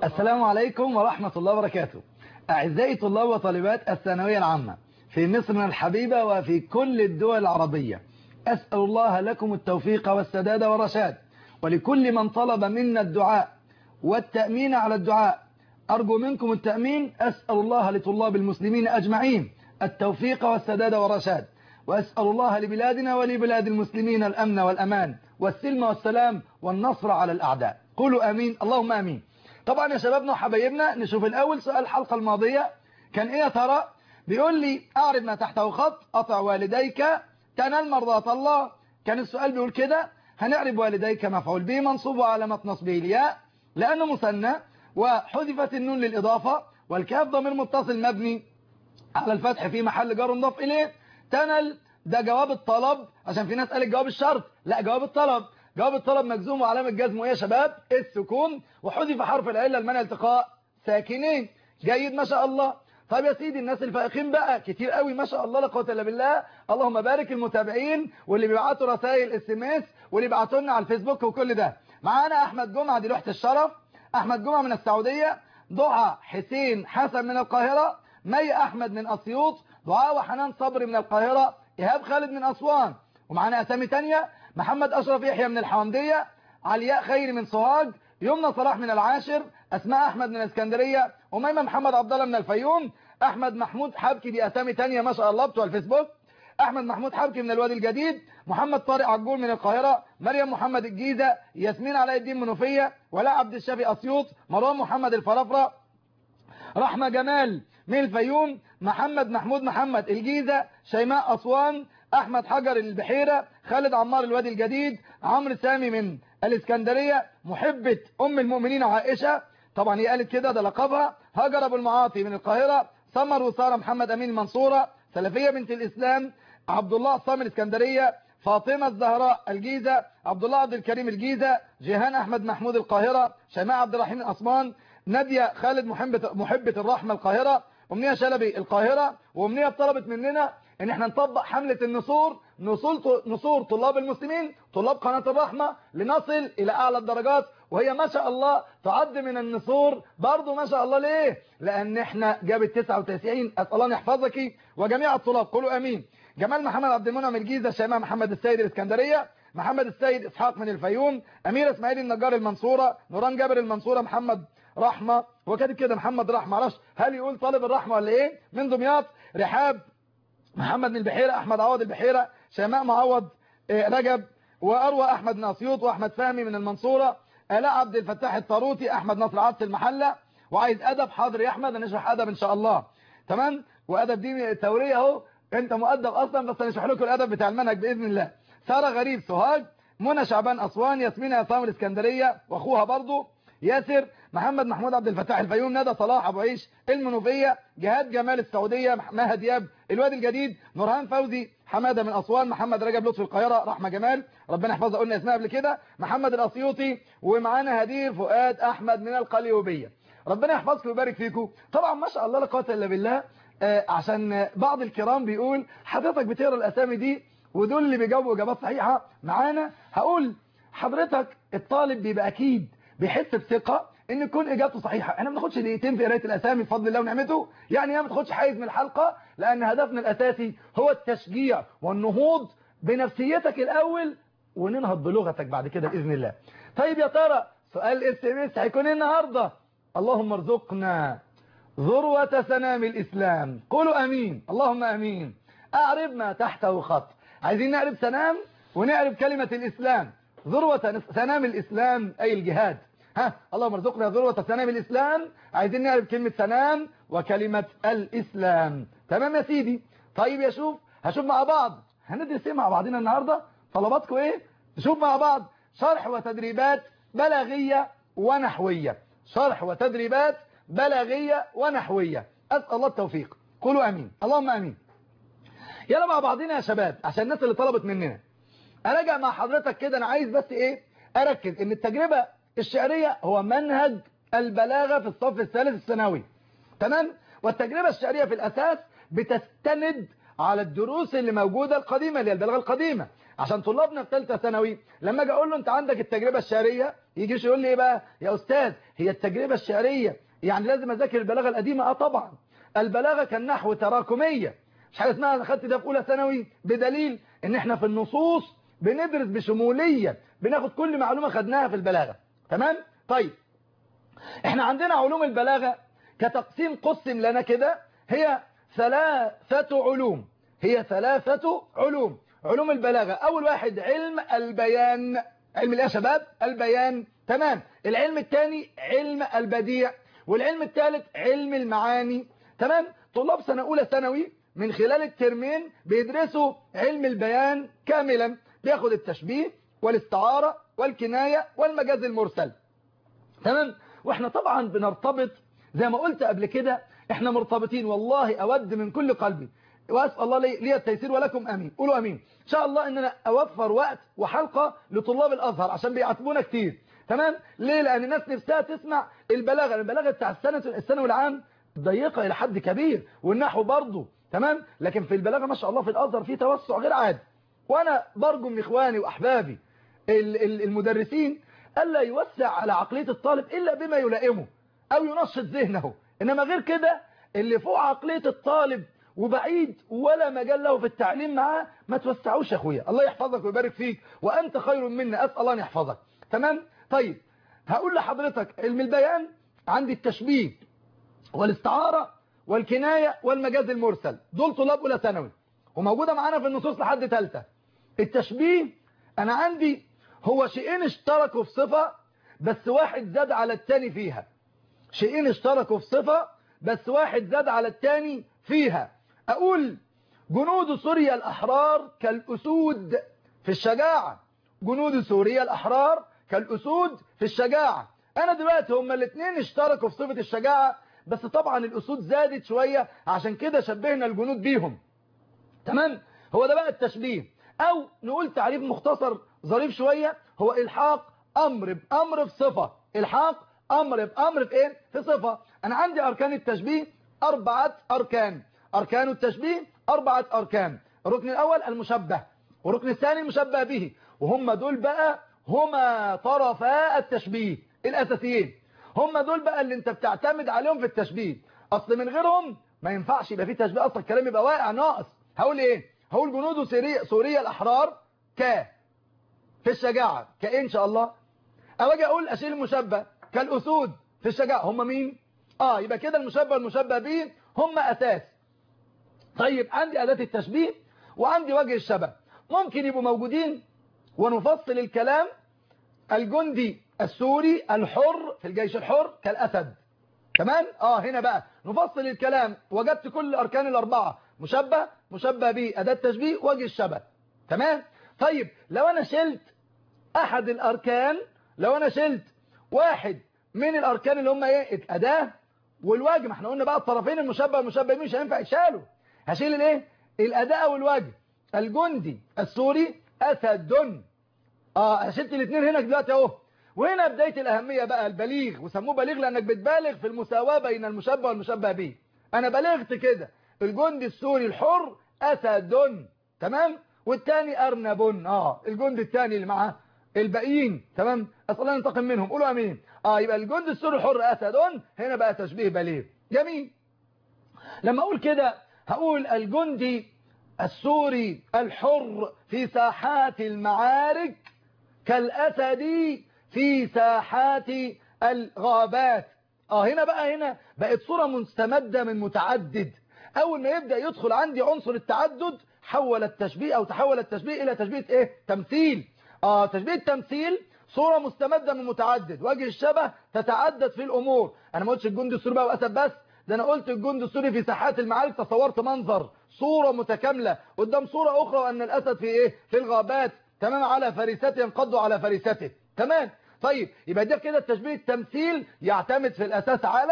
السلام عليكم ورحمة الله وبركاته أعزائي طلاب وطالبات الثانوية العامة في مصر الحبيبة وفي كل الدول العربية أسأل الله لكم التوفيق والسداد والرشاد ولكل من طلب منا الدعاء والتأمين على الدعاء أرجو منكم التأمين أسأل الله لطلاب المسلمين أجمعين التوفيق والسداد والرشاد وأسأل الله لبلادنا ولبلاد المسلمين الأمن والأمان والسلم والسلام والنصر على الأعداء قولوا آمين اللهم آمين طبعا يا شبابنا وحبايبنا نشوف الأول سؤال الحلقة الماضية كان إيه يا ترى بيقول لي أعرف ما تحته خط أطع والديك تنال مرضات الله كان السؤال بيقول كده هنعرف والديك مفعول به منصوب وعلامة نصبه الياء لأنه مثنى وحذفت النون للإضافة والكاف ضمير متصل مبني على الفتح في محل جار مضاف إليه تنل ده جواب الطلب عشان في ناس قالت جواب الشرط لا جواب الطلب جواب الطلب مجزوم وعلامة جزمه يا شباب السكون وحذف حرف العلة المنع التقاء ساكنين جيد ما شاء الله طيب يا سيدي الناس الفائقين بقى كتير قوي ما شاء الله لا قوه الا بالله اللهم بارك المتابعين واللي بيبعتوا رسائل اس ام اس واللي بيبعتوا لنا على الفيسبوك وكل ده معانا احمد جمعه دي لوحه الشرف احمد جمعه من السعوديه ضحى حسين حسن من القاهره مي احمد من اسيوط دعاء وحنان صبري من القاهره ايهاب خالد من اسوان ومعانا اسامي تانية محمد اشرف يحيى من الحومديه علياء خيري من سوهاج يمنى صلاح من العاشر اسماء احمد من الاسكندريه اميمه محمد عبد الله من الفيوم احمد محمود حبكي دي اسامي تانية ما شاء الله بتوع الفيسبوك احمد محمود حبكي من الوادي الجديد محمد طارق عجول من القاهره مريم محمد الجيزه ياسمين علاء الدين منوفيه ولاء عبد الشافي اسيوط مروان محمد الفرافره رحمه جمال من الفيوم محمد محمود محمد الجيزه شيماء اسوان احمد حجر البحيره خالد عمار الوادي الجديد عمرو سامي من الاسكندريه محبه ام المؤمنين عائشه طبعا هي قالت كده ده لقبها هاجر ابو المعاطي من القاهره سمر وساره محمد امين المنصوره سلفيه بنت الاسلام عبد الله عصام الاسكندريه فاطمه الزهراء الجيزه عبد الله عبد الكريم الجيزه جيهان احمد محمود القاهره شيماء عبد الرحيم عثمان ناديه خالد محبه محبه الرحمه القاهره امنيه شلبي القاهره وامنيه طلبت مننا ان احنا نطبق حمله النسور نصور نصور طلاب المسلمين طلاب قناه الرحمه لنصل الى اعلى الدرجات وهي ما شاء الله تعد من النسور برضه ما شاء الله ليه لان احنا جابت 99 اسال الله يحفظك وجميع الطلاب قولوا امين جمال محمد عبد المنعم الجيزه شيماء محمد السيد الاسكندريه محمد السيد اسحاق من الفيوم امير اسماعيل النجار المنصوره نوران جابر المنصوره محمد رحمه هو كاتب كده محمد رحمه معرفش هل يقول طالب الرحمه ولا ايه من دمياط رحاب محمد من البحيره احمد عوض البحيره شيماء معوض رجب واروى احمد من اسيوط واحمد فهمي من المنصوره الاء عبد الفتاح الطاروتي احمد نصر عبد المحله وعايز ادب حاضر يا احمد هنشرح ادب ان شاء الله تمام وادب دي توريه اهو انت مؤدب اصلا بس هنشرح لكم الادب بتاع المنهج باذن الله ساره غريب سوهاج منى شعبان اسوان ياسمين عصام الاسكندريه واخوها برضو ياسر محمد محمود عبد الفتاح الفيوم ندى صلاح ابو عيش المنوفيه جهاد جمال السعوديه مها دياب الوادي الجديد نورهان فوزي حماده من اسوان محمد رجب لطفي القاهره رحمه جمال ربنا يحفظها قلنا اسمها قبل كده محمد الاسيوطي ومعانا هدير فؤاد احمد من القليوبيه ربنا يحفظكم ويبارك فيكم طبعا ما شاء الله لا قوه الا بالله آه عشان بعض الكرام بيقول حضرتك بتقرا الاسامي دي ودول اللي بيجاوبوا اجابات صحيحه معانا هقول حضرتك الطالب بيبقى اكيد بيحس بثقه ان يكون اجابته صحيحه احنا ما بناخدش دقيقتين في قرايه الاسامي بفضل الله ونعمته يعني ما بتاخدش حيز من الحلقه لان هدفنا الاساسي هو التشجيع والنهوض بنفسيتك الاول وننهض بلغتك بعد كده باذن الله طيب يا ترى سؤال اس ام اس هيكون ايه النهارده اللهم ارزقنا ذروه سنام الاسلام قولوا امين اللهم امين اعرب ما تحته خط عايزين نعرف سنام ونعرف كلمه الاسلام ذروه سنام الاسلام اي الجهاد ها اللهم ارزقنا ذروة سنام الإسلام عايزين نعرف كلمة سنام وكلمة الإسلام تمام يا سيدي طيب يا شوف هشوف مع بعض هندرس ايه مع بعضنا النهاردة طلباتكم ايه نشوف مع بعض شرح وتدريبات بلاغية ونحوية شرح وتدريبات بلاغية ونحوية أسأل الله التوفيق قولوا أمين اللهم أمين يلا مع بعضنا يا شباب عشان الناس اللي طلبت مننا أراجع مع حضرتك كده أنا عايز بس إيه أركز إن التجربة الشعرية هو منهج البلاغة في الصف الثالث الثانوي تمام والتجربة الشعرية في الأساس بتستند على الدروس اللي موجودة القديمة اللي هي البلاغة القديمة عشان طلابنا في ثالثه ثانوي لما اجي اقول له انت عندك التجربه الشعريه يجيش يقول لي ايه بقى يا استاذ هي التجربه الشعريه يعني لازم اذاكر البلاغه القديمه اه طبعا البلاغه كان نحو تراكميه مش حاجه اسمها انا خدت ده في اولى ثانوي بدليل ان احنا في النصوص بندرس بشموليه بناخد كل معلومه خدناها في البلاغه تمام طيب احنا عندنا علوم البلاغه كتقسيم قسم لنا كده هي ثلاثه علوم هي ثلاثه علوم علوم البلاغه اول واحد علم البيان علم ايه يا شباب البيان تمام العلم الثاني علم البديع والعلم الثالث علم المعاني تمام طلاب سنه اولى ثانوي من خلال الترمين بيدرسوا علم البيان كاملا بياخد التشبيه والاستعارة والكناية والمجاز المرسل تمام واحنا طبعا بنرتبط زي ما قلت قبل كده احنا مرتبطين والله اود من كل قلبي واسال الله لي, لي التيسير ولكم امين قولوا امين ان شاء الله ان انا اوفر وقت وحلقة لطلاب الازهر عشان بيعاتبونا كتير تمام ليه لان الناس نفسها تسمع البلاغه البلاغه بتاع السنه الثانوي العام ضيقه الى حد كبير والنحو برضه تمام لكن في البلاغه ما شاء الله في الازهر في توسع غير عادي وانا برجو من اخواني واحبابي المدرسين الا يوسع على عقليه الطالب الا بما يلائمه او ينشط ذهنه انما غير كده اللي فوق عقليه الطالب وبعيد ولا مجال له في التعليم معاه ما توسعوش يا اخويا الله يحفظك ويبارك فيك وانت خير منا اسال الله ان يحفظك تمام طيب هقول لحضرتك علم البيان عندي التشبيه والاستعاره والكنايه والمجاز المرسل دول طلاب اولى ثانوي وموجوده معانا في النصوص لحد ثالثه التشبيه انا عندي هو شيئين اشتركوا في صفه بس واحد زاد على الثاني فيها شيئين اشتركوا في صفه بس واحد زاد على الثاني فيها اقول جنود سوريا الاحرار كالاسود في الشجاعه جنود سوريا الاحرار كالاسود في الشجاعه انا دلوقتي هما الاثنين اشتركوا في صفه الشجاعه بس طبعا الأسود زادت شوية عشان كده شبهنا الجنود بيهم تمام هو ده بقى التشبيه أو نقول تعريف مختصر ظريف شوية هو إلحاق أمر بأمر في صفة إلحاق أمر بأمر في إيه؟ في صفة أنا عندي أركان التشبيه أربعة أركان أركان التشبيه أربعة أركان الركن الأول المشبه والركن الثاني المشبه به وهم دول بقى هما طرفا التشبيه الأساسيين هم دول بقى اللي انت بتعتمد عليهم في التشبيه اصل من غيرهم ما ينفعش يبقى فيه تشبيه اصلا الكلام يبقى واقع ناقص هقول ايه هقول جنود سوريا سوريا الاحرار ك في الشجاعه كايه ان شاء الله او اجي اقول اشيل المشبه كالاسود في الشجاعه هم مين اه يبقى كده المشبه والمشبه به هم اساس طيب عندي اداه التشبيه وعندي وجه الشبه ممكن يبقوا موجودين ونفصل الكلام الجندي السوري الحر في الجيش الحر كالأسد تمام اه هنا بقى نفصل الكلام وجدت كل الأركان الأربعة مشبه مشبه به أداة تشبيه وجه الشبه تمام طيب لو أنا شلت أحد الأركان لو أنا شلت واحد من الأركان اللي هم إيه الأداة والوجه ما احنا قلنا بقى الطرفين المشبه والمشبه به مش هينفع يشالوا هشيل الايه الأداة والوجه الجندي السوري أسد اه شلت الاثنين هنا دلوقتي اهو وهنا بداية الأهمية بقى البليغ وسموه بليغ لأنك بتبالغ في المساواة بين المشبه والمشبه به أنا بلغت كده الجندي السوري الحر أسد تمام والتاني أرنب اه الجندي التاني اللي معاه الباقيين تمام أسأل الله ننتقم منهم قولوا أمين اه يبقى الجندي السوري الحر أسد هنا بقى تشبيه بليغ جميل لما أقول كده هقول الجندي السوري الحر في ساحات المعارك كالأسد في ساحات الغابات اه هنا بقى هنا بقت صورة مستمدة من متعدد اول ما يبدأ يدخل عندي عنصر التعدد حول التشبيه او تحول التشبيه الى تشبيه ايه تمثيل اه تشبيه التمثيل صورة مستمدة من متعدد وجه الشبه تتعدد في الامور انا ما قلتش الجندي السوري بقى واسد بس ده انا قلت الجندي السوري في ساحات المعارك تصورت منظر صورة متكاملة قدام صورة اخرى وان الاسد في ايه في الغابات تمام على فريسته ينقض على فريسته تمام طيب يبقى ده كده التشبيه التمثيل يعتمد في الأساس على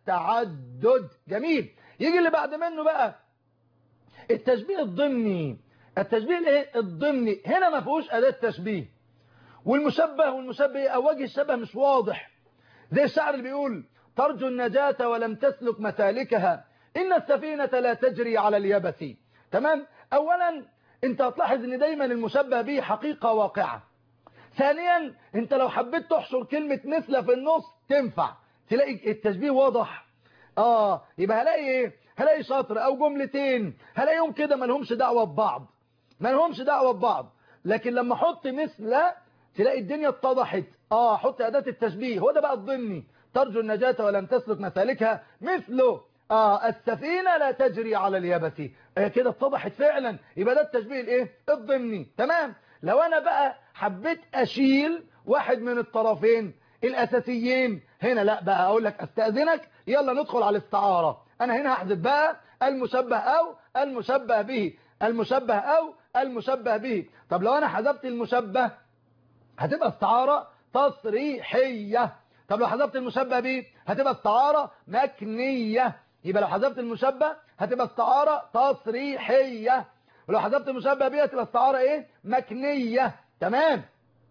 التعدد جميل يجي اللي بعد منه بقى التشبيه الضمني التشبيه الايه الضمني هنا ما فيهوش أداة تشبيه والمشبه والمشبه أو وجه الشبه مش واضح زي الشعر اللي بيقول ترجو النجاة ولم تسلك مسالكها إن السفينة لا تجري على اليبس تمام أولا انت هتلاحظ ان دايما المشبه به حقيقة واقعة ثانيا انت لو حبيت تحشر كلمة مثل في النص تنفع تلاقي التشبيه واضح اه يبقى هلاقي ايه هلاقي شطر او جملتين هلاقيهم كده ما لهمش دعوة ببعض ما لهمش دعوة ببعض لكن لما احط مثل تلاقي الدنيا اتضحت اه حط اداة التشبيه هو ده بقى الضمني ترجو النجاة ولم تسلك مسالكها مثله آه السفينة لا تجري على اليبس آه كده اتضحت فعلا يبقى ده التشبيه الايه الضمني تمام لو انا بقى حبيت اشيل واحد من الطرفين الاساسيين هنا لا بقى اقول لك استأذنك يلا ندخل على الاستعارة انا هنا هحذف بقى المشبه او المشبه به المشبه او المشبه به طب لو انا حذفت المشبه هتبقى استعارة تصريحية طب لو حذفت المشبه به هتبقى استعارة مكنية يبقى لو حذفت المشبه هتبقى استعارة تصريحية ولو حذفت المشبه به هتبقى استعارة ايه مكنية تمام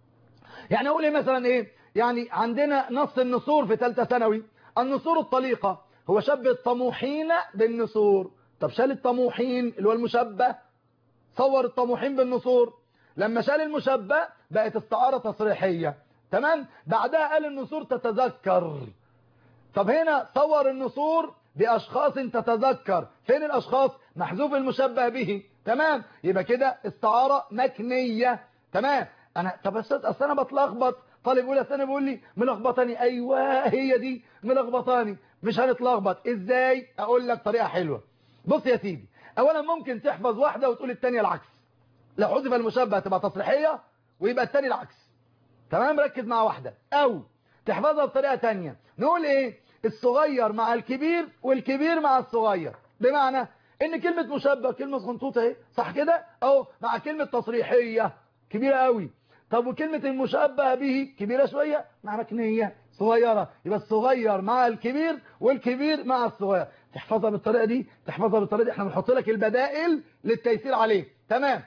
يعني اقول ايه مثلا ايه يعني عندنا نص النسور في ثالثه ثانوي النسور الطليقة هو شبه الطموحين بالنسور طب شال الطموحين اللي هو المشبه صور الطموحين بالنسور لما شال المشبه بقت استعارة تصريحية تمام بعدها قال النسور تتذكر طب هنا صور النسور بأشخاص تتذكر فين الأشخاص محذوف المشبه به تمام يبقى كده استعارة مكنية تمام أنا طب أصل أنا بتلخبط طالب أولى ثاني بيقول لي ملخبطاني أيوة هي دي ملخبطاني مش هنتلخبط إزاي أقول لك طريقة حلوة بص يا سيدي أولا ممكن تحفظ واحدة وتقول الثانيه العكس لو حذف المشبه تبقى تصريحية ويبقى الثاني العكس تمام ركز مع واحدة أو تحفظها بطريقة تانية نقول إيه الصغير مع الكبير والكبير مع الصغير بمعنى ان كلمة مشبه كلمة خنطوطة اهي صح كده اهو مع كلمة تصريحية كبيرة قوي طب وكلمة المشبه به كبيرة شوية مع مكنية صغيرة يبقى الصغير مع الكبير والكبير مع الصغير تحفظها بالطريقة دي تحفظها بالطريقة دي احنا بنحط لك البدائل للتيسير عليه تمام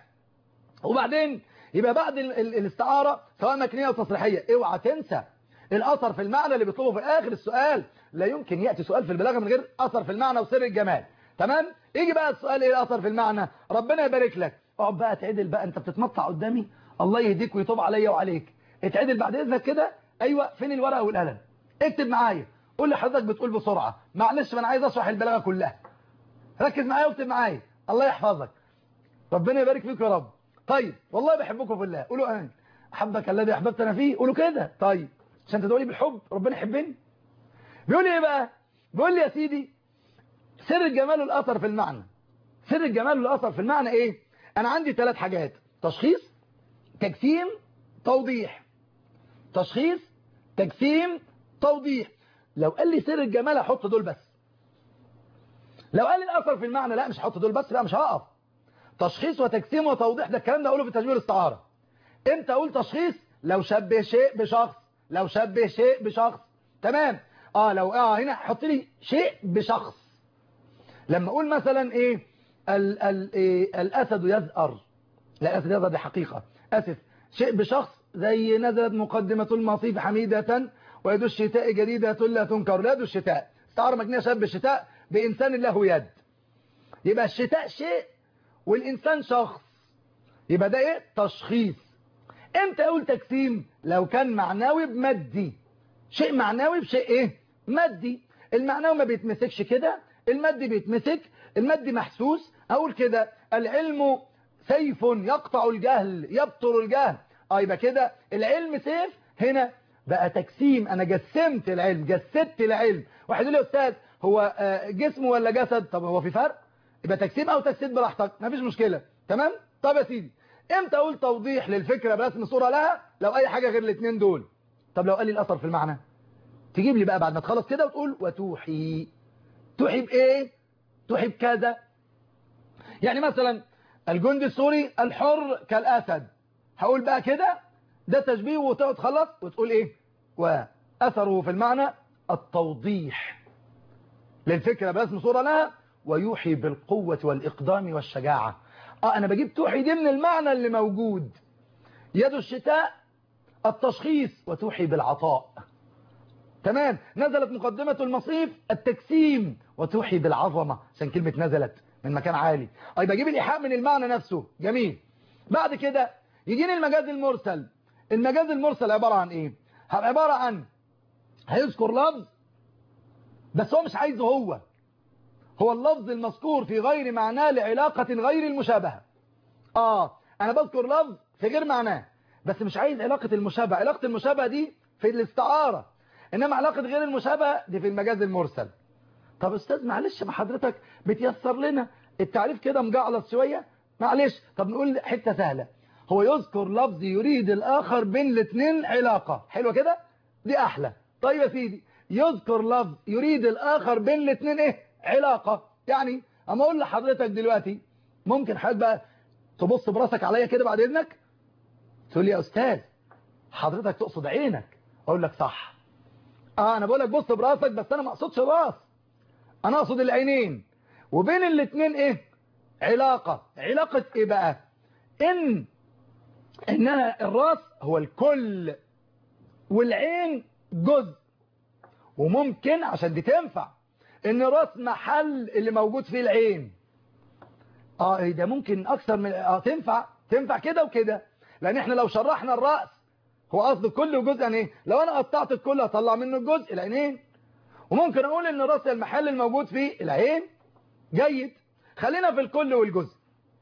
وبعدين يبقى بعد ال ال الاستعارة سواء مكنية او تصريحية اوعى تنسى الاثر في المعنى اللي بيطلبه في اخر السؤال لا يمكن يأتي سؤال في البلاغة من غير اثر في المعنى وسر الجمال تمام يجي بقى السؤال ايه الاثر في المعنى ربنا يبارك لك اقعد بقى تعدل بقى انت بتتمطع قدامي الله يهديك ويتوب عليا وعليك اتعدل بعد اذنك كده ايوه فين الورقه والقلم اكتب معايا قول لي حضرتك بتقول بسرعه معلش ما انا عايز اشرح البلاغه كلها ركز معايا واكتب معايا الله يحفظك ربنا يبارك فيك يا رب طيب والله بحبكم في الله قولوا امين احبك الذي احببتنا فيه قولوا كده طيب عشان تدعوا لي بالحب ربنا يحبني بيقول لي ايه بقى بيقول لي يا سيدي سر الجمال والاثر في المعنى سر الجمال والاثر في المعنى ايه انا عندي ثلاث حاجات تشخيص تجسيم توضيح تشخيص تجسيم توضيح لو قال لي سر الجمال احط دول بس لو قال لي الاثر في المعنى لا مش هحط دول بس لا مش هقف تشخيص وتجسيم وتوضيح ده الكلام ده اقوله في تشبيه الاستعاره امتى اقول تشخيص لو شبه شيء بشخص لو شبه شيء بشخص تمام اه لو اه هنا حط لي شيء بشخص لما اقول مثلا ايه ال ال إيه الاسد يزأر لا الاسد يزأر دي حقيقة اسف شيء بشخص زي نزلت مقدمة المصيف حميدة ويد الشتاء جديدة لا تنكر لا يد الشتاء استعارة مجنية شاب الشتاء بإنسان له يد يبقى الشتاء شيء والإنسان شخص يبقى ده ايه تشخيص امتى اقول تجسيم لو كان معنوي بمادي شيء معنوي بشيء ايه مادي المعنوي ما بيتمسكش كده المادي بيتمسك المادي محسوس اقول كده العلم سيف يقطع الجهل يبطر الجهل اه يبقى كده العلم سيف هنا بقى تجسيم انا جسمت العلم جسدت العلم واحد يقول لي يا استاذ هو جسم ولا جسد طب هو في فرق يبقى تجسيم او تجسيد براحتك مفيش مشكلة تمام طب يا سيدي امتى اقول توضيح للفكرة برسم صورة لها لو اي حاجة غير الاثنين دول طب لو قال لي الاثر في المعنى تجيب لي بقى بعد ما تخلص كده وتقول وتوحي توحي بايه توحي بكذا يعني مثلا الجندي السوري الحر كالاسد هقول بقى كده ده تشبيه وتقعد تخلص وتقول ايه واثره في المعنى التوضيح للفكرة برسم صورة لها ويوحي بالقوة والإقدام والشجاعة اه انا بجيب توحي دي من المعنى اللي موجود يد الشتاء التشخيص وتوحي بالعطاء تمام نزلت مقدمة المصيف التجسيم وتوحي بالعظمة عشان كلمة نزلت من مكان عالي أي بجيب الإيحاء من المعنى نفسه جميل بعد كده يجيني المجاز المرسل المجاز المرسل عبارة عن إيه عبارة عن هيذكر لفظ بس هو مش عايزه هو هو اللفظ المذكور في غير معناه لعلاقة غير المشابهة آه أنا بذكر لفظ في غير معناه بس مش عايز علاقة المشابهة علاقة المشابهة دي في الاستعارة إنما علاقة غير المشابهة دي في المجاز المرسل طب أستاذ معلش ما حضرتك بتيسر لنا التعريف كده مجعلص شوية معلش طب نقول حتة سهلة هو يذكر لفظ يريد الآخر بين الاثنين علاقة حلوة كده دي أحلى طيب يا سيدي يذكر لفظ يريد الآخر بين الاثنين إيه علاقة يعني أما أقول لحضرتك دلوقتي ممكن حضرتك بقى تبص براسك عليا كده بعد إذنك تقول لي يا أستاذ حضرتك تقصد عينك أقول لك صح آه أنا بقول لك بص براسك بس أنا ما أقصدش الراس أنا أقصد العينين وبين الاثنين إيه علاقة علاقة إيه بقى إن إنها الراس هو الكل والعين جزء وممكن عشان دي تنفع ان راس محل اللي موجود فيه العين اه ايه ده ممكن اكثر من اه تنفع تنفع كده وكده لان احنا لو شرحنا الراس هو قصد كل جزء يعني ايه لو انا قطعت الكل هطلع منه الجزء العينين وممكن اقول ان راس المحل الموجود فيه العين جيد خلينا في الكل والجزء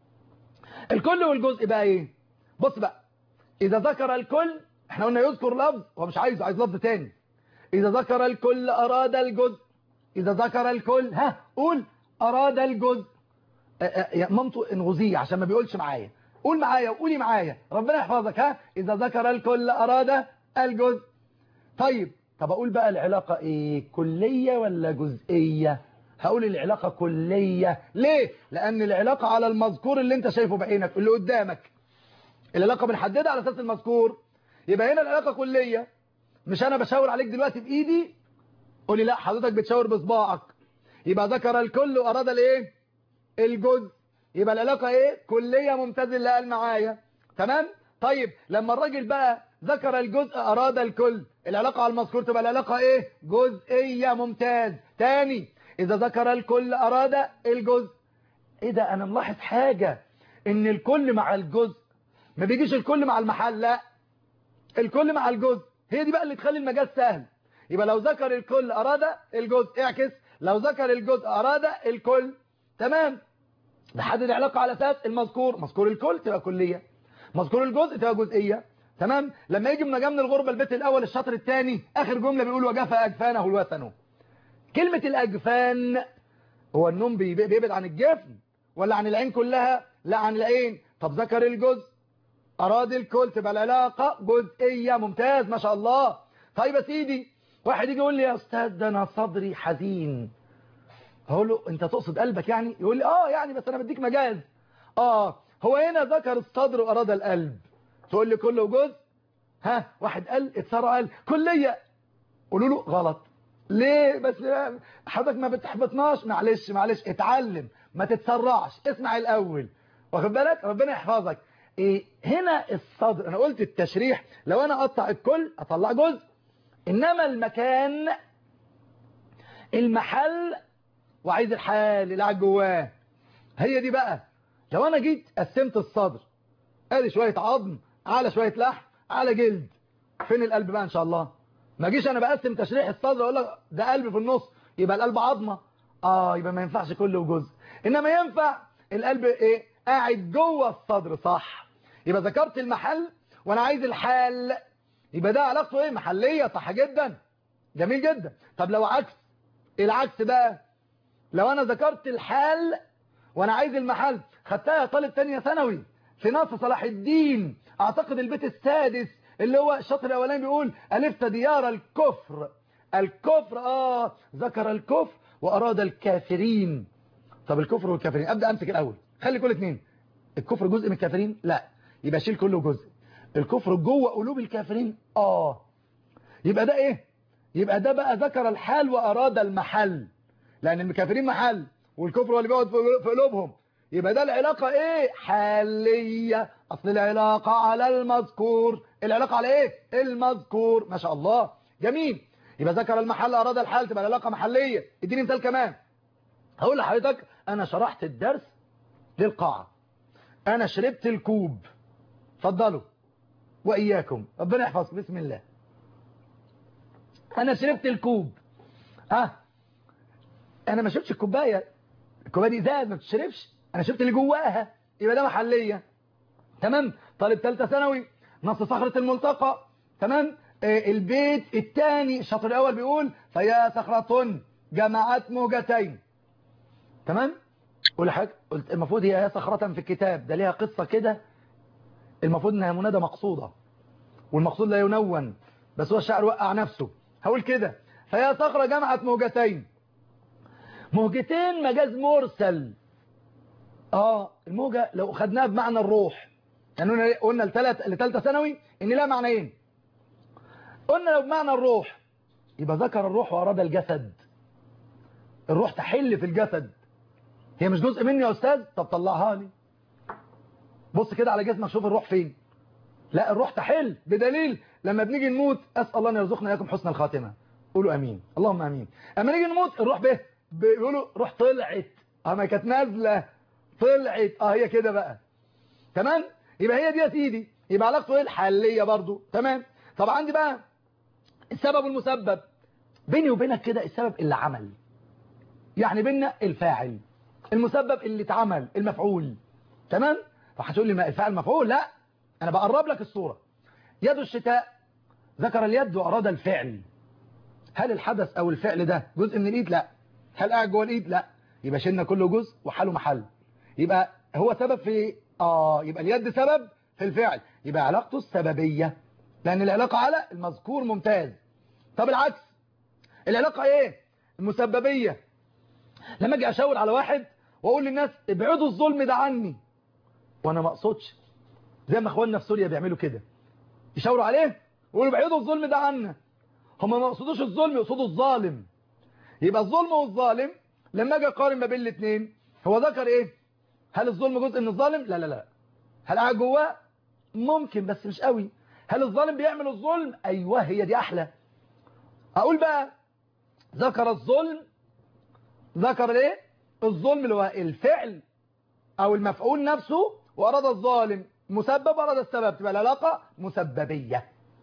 الكل والجزء بقى ايه بص بقى اذا ذكر الكل احنا قلنا يذكر لفظ هو مش عايزه عايز لفظ تاني اذا ذكر الكل اراد الجزء إذا ذكر الكل ها قول أراد الجزء يا مامته انغزيه عشان ما بيقولش معايا قول معايا وقولي معايا ربنا يحفظك ها إذا ذكر الكل أراد الجزء طيب طب أقول بقى العلاقة إيه كلية ولا جزئية هقول العلاقة كلية ليه لأن العلاقة على المذكور اللي انت شايفه بعينك اللي قدامك العلاقة بنحددها على أساس المذكور يبقى هنا العلاقة كلية مش أنا بشاور عليك دلوقتي بإيدي قولي لا حضرتك بتشاور بصباعك يبقى ذكر الكل وأراد الايه الجزء يبقى العلاقة ايه كلية ممتاز اللي قال معايا تمام طيب لما الراجل بقى ذكر الجزء أراد الكل العلاقة على المذكور تبقى العلاقة ايه جزئية ممتاز تاني إذا ذكر الكل أراد الجزء ايه ده أنا ملاحظ حاجة ان الكل مع الجزء ما بيجيش الكل مع المحل لا الكل مع الجزء هي دي بقى اللي تخلي المجال سهل يبقى لو ذكر الكل أراد الجزء اعكس لو ذكر الجزء أراد الكل تمام نحدد العلاقة على أساس المذكور مذكور الكل تبقى كلية مذكور الجزء تبقى جزئية تمام لما يجي من من الغربة البيت الأول الشطر الثاني آخر جملة بيقول وجفى أجفانه الوثن كلمة الأجفان هو النوم بيبعد عن الجفن ولا عن العين كلها لا عن العين طب ذكر الجزء أراد الكل تبقى العلاقة جزئية ممتاز ما شاء الله طيب يا سيدي واحد يجي يقول لي يا أستاذ ده أنا صدري حزين هقول له أنت تقصد قلبك يعني يقول لي آه يعني بس أنا بديك مجاز آه هو هنا ذكر الصدر وأراد القلب تقول لي كله جزء ها واحد قال اتسرع قال كلية قولوا له غلط ليه بس حضرتك ما بتحبطناش معلش معلش اتعلم ما تتسرعش اسمع الأول واخد بالك ربنا يحفظك إيه هنا الصدر أنا قلت التشريح لو أنا أقطع الكل أطلع جزء إنما المكان المحل وعايز الحال اللي قاعد جواه هي دي بقى لو أنا جيت قسمت الصدر ادي شوية عظم على شوية لحم على جلد فين القلب بقى إن شاء الله ما جيش أنا بقسم تشريح الصدر أقول لك ده قلب في النص يبقى القلب عظمة آه يبقى ما ينفعش كله جزء إنما ينفع القلب إيه قاعد جوه الصدر صح يبقى ذكرت المحل وأنا عايز الحال يبقى ده علاقته ايه محلية صح جدا جميل جدا طب لو عكس العكس بقى لو انا ذكرت الحال وانا عايز المحل خدتها طالب تانية ثانوي في نص صلاح الدين اعتقد البيت السادس اللي هو الشطر الاولاني بيقول الفت ديار الكفر الكفر اه ذكر الكفر واراد الكافرين طب الكفر والكافرين ابدا امسك الاول خلي كل اتنين الكفر جزء من الكافرين لا يبقى شيل كله جزء الكفر جوه قلوب الكافرين اه يبقى ده ايه يبقى ده بقى ذكر الحال واراد المحل لان الكافرين محل والكفر هو اللي بيقعد في قلوبهم يبقى ده العلاقة ايه حالية اصل العلاقة على المذكور العلاقة على ايه المذكور ما شاء الله جميل يبقى ذكر المحل اراد الحال تبقى العلاقة محلية اديني مثال كمان هقول لحضرتك انا شرحت الدرس للقاعة انا شربت الكوب اتفضلوا واياكم ربنا يحفظكم بسم الله انا شربت الكوب اه انا ما شربتش الكوبايه الكوبايه دي ازاز ما بتشربش انا شربت اللي جواها يبقى ده محليه تمام طالب ثالثه ثانوي نص صخره الملتقى تمام آه البيت الثاني الشطر الاول بيقول فيا صخره جمعت موجتين تمام قول حاجه قلت المفروض هي يا صخره في الكتاب ده ليها قصه كده المفروض انها منادى مقصوده والمقصود لا ينون بس هو الشاعر وقع نفسه هقول كده فيا صخره جمعت موجتين موجتين مجاز مرسل اه الموجة لو خدناها بمعنى الروح يعني قلنا لثلاث لثالثه ثانوي ان لها معنيين قلنا لو بمعنى الروح يبقى ذكر الروح واراد الجسد الروح تحل في الجسد هي مش جزء مني يا استاذ طب طلعها لي بص كده على جسمك شوف الروح فين لا الروح تحل بدليل لما بنيجي نموت اسال الله ان يرزقنا اياكم حسن الخاتمه قولوا امين اللهم امين اما نيجي نموت الروح به بيقولوا روح طلعت اه ما كانت نازله طلعت اه هي كده بقى تمام يبقى هي دي يا سيدي يبقى علاقته ايه الحاليه برضو تمام طب عندي بقى السبب والمسبب بيني وبينك كده السبب اللي عمل يعني بيننا الفاعل المسبب اللي اتعمل المفعول تمام فهتقول لي ما الفاعل مفعول لا انا بقرب لك الصوره يد الشتاء ذكر اليد واراد الفعل هل الحدث او الفعل ده جزء من الايد لا هل قاعد جوه الايد لا يبقى شلنا كل جزء وحاله محل يبقى هو سبب في اه يبقى اليد سبب في الفعل يبقى علاقته السببيه لان العلاقه على المذكور ممتاز طب العكس العلاقه ايه المسببيه لما اجي اشاور على واحد واقول للناس ابعدوا الظلم ده عني وانا ما اقصدش زي ما اخواننا في سوريا بيعملوا كده يشاوروا عليه ويقولوا ابعدوا الظلم ده عنا هم ما يقصدوش الظلم يقصدوا الظالم يبقى الظلم والظالم لما اجي اقارن ما بين الاثنين هو ذكر ايه هل الظلم جزء من الظالم لا لا لا هل قاعد جواه ممكن بس مش قوي هل الظالم بيعمل الظلم ايوه هي دي احلى اقول بقى ذكر الظلم ذكر ايه الظلم اللي هو الفعل او المفعول نفسه واراد الظالم مسبب اراد السبب تبقى العلاقه مسببيه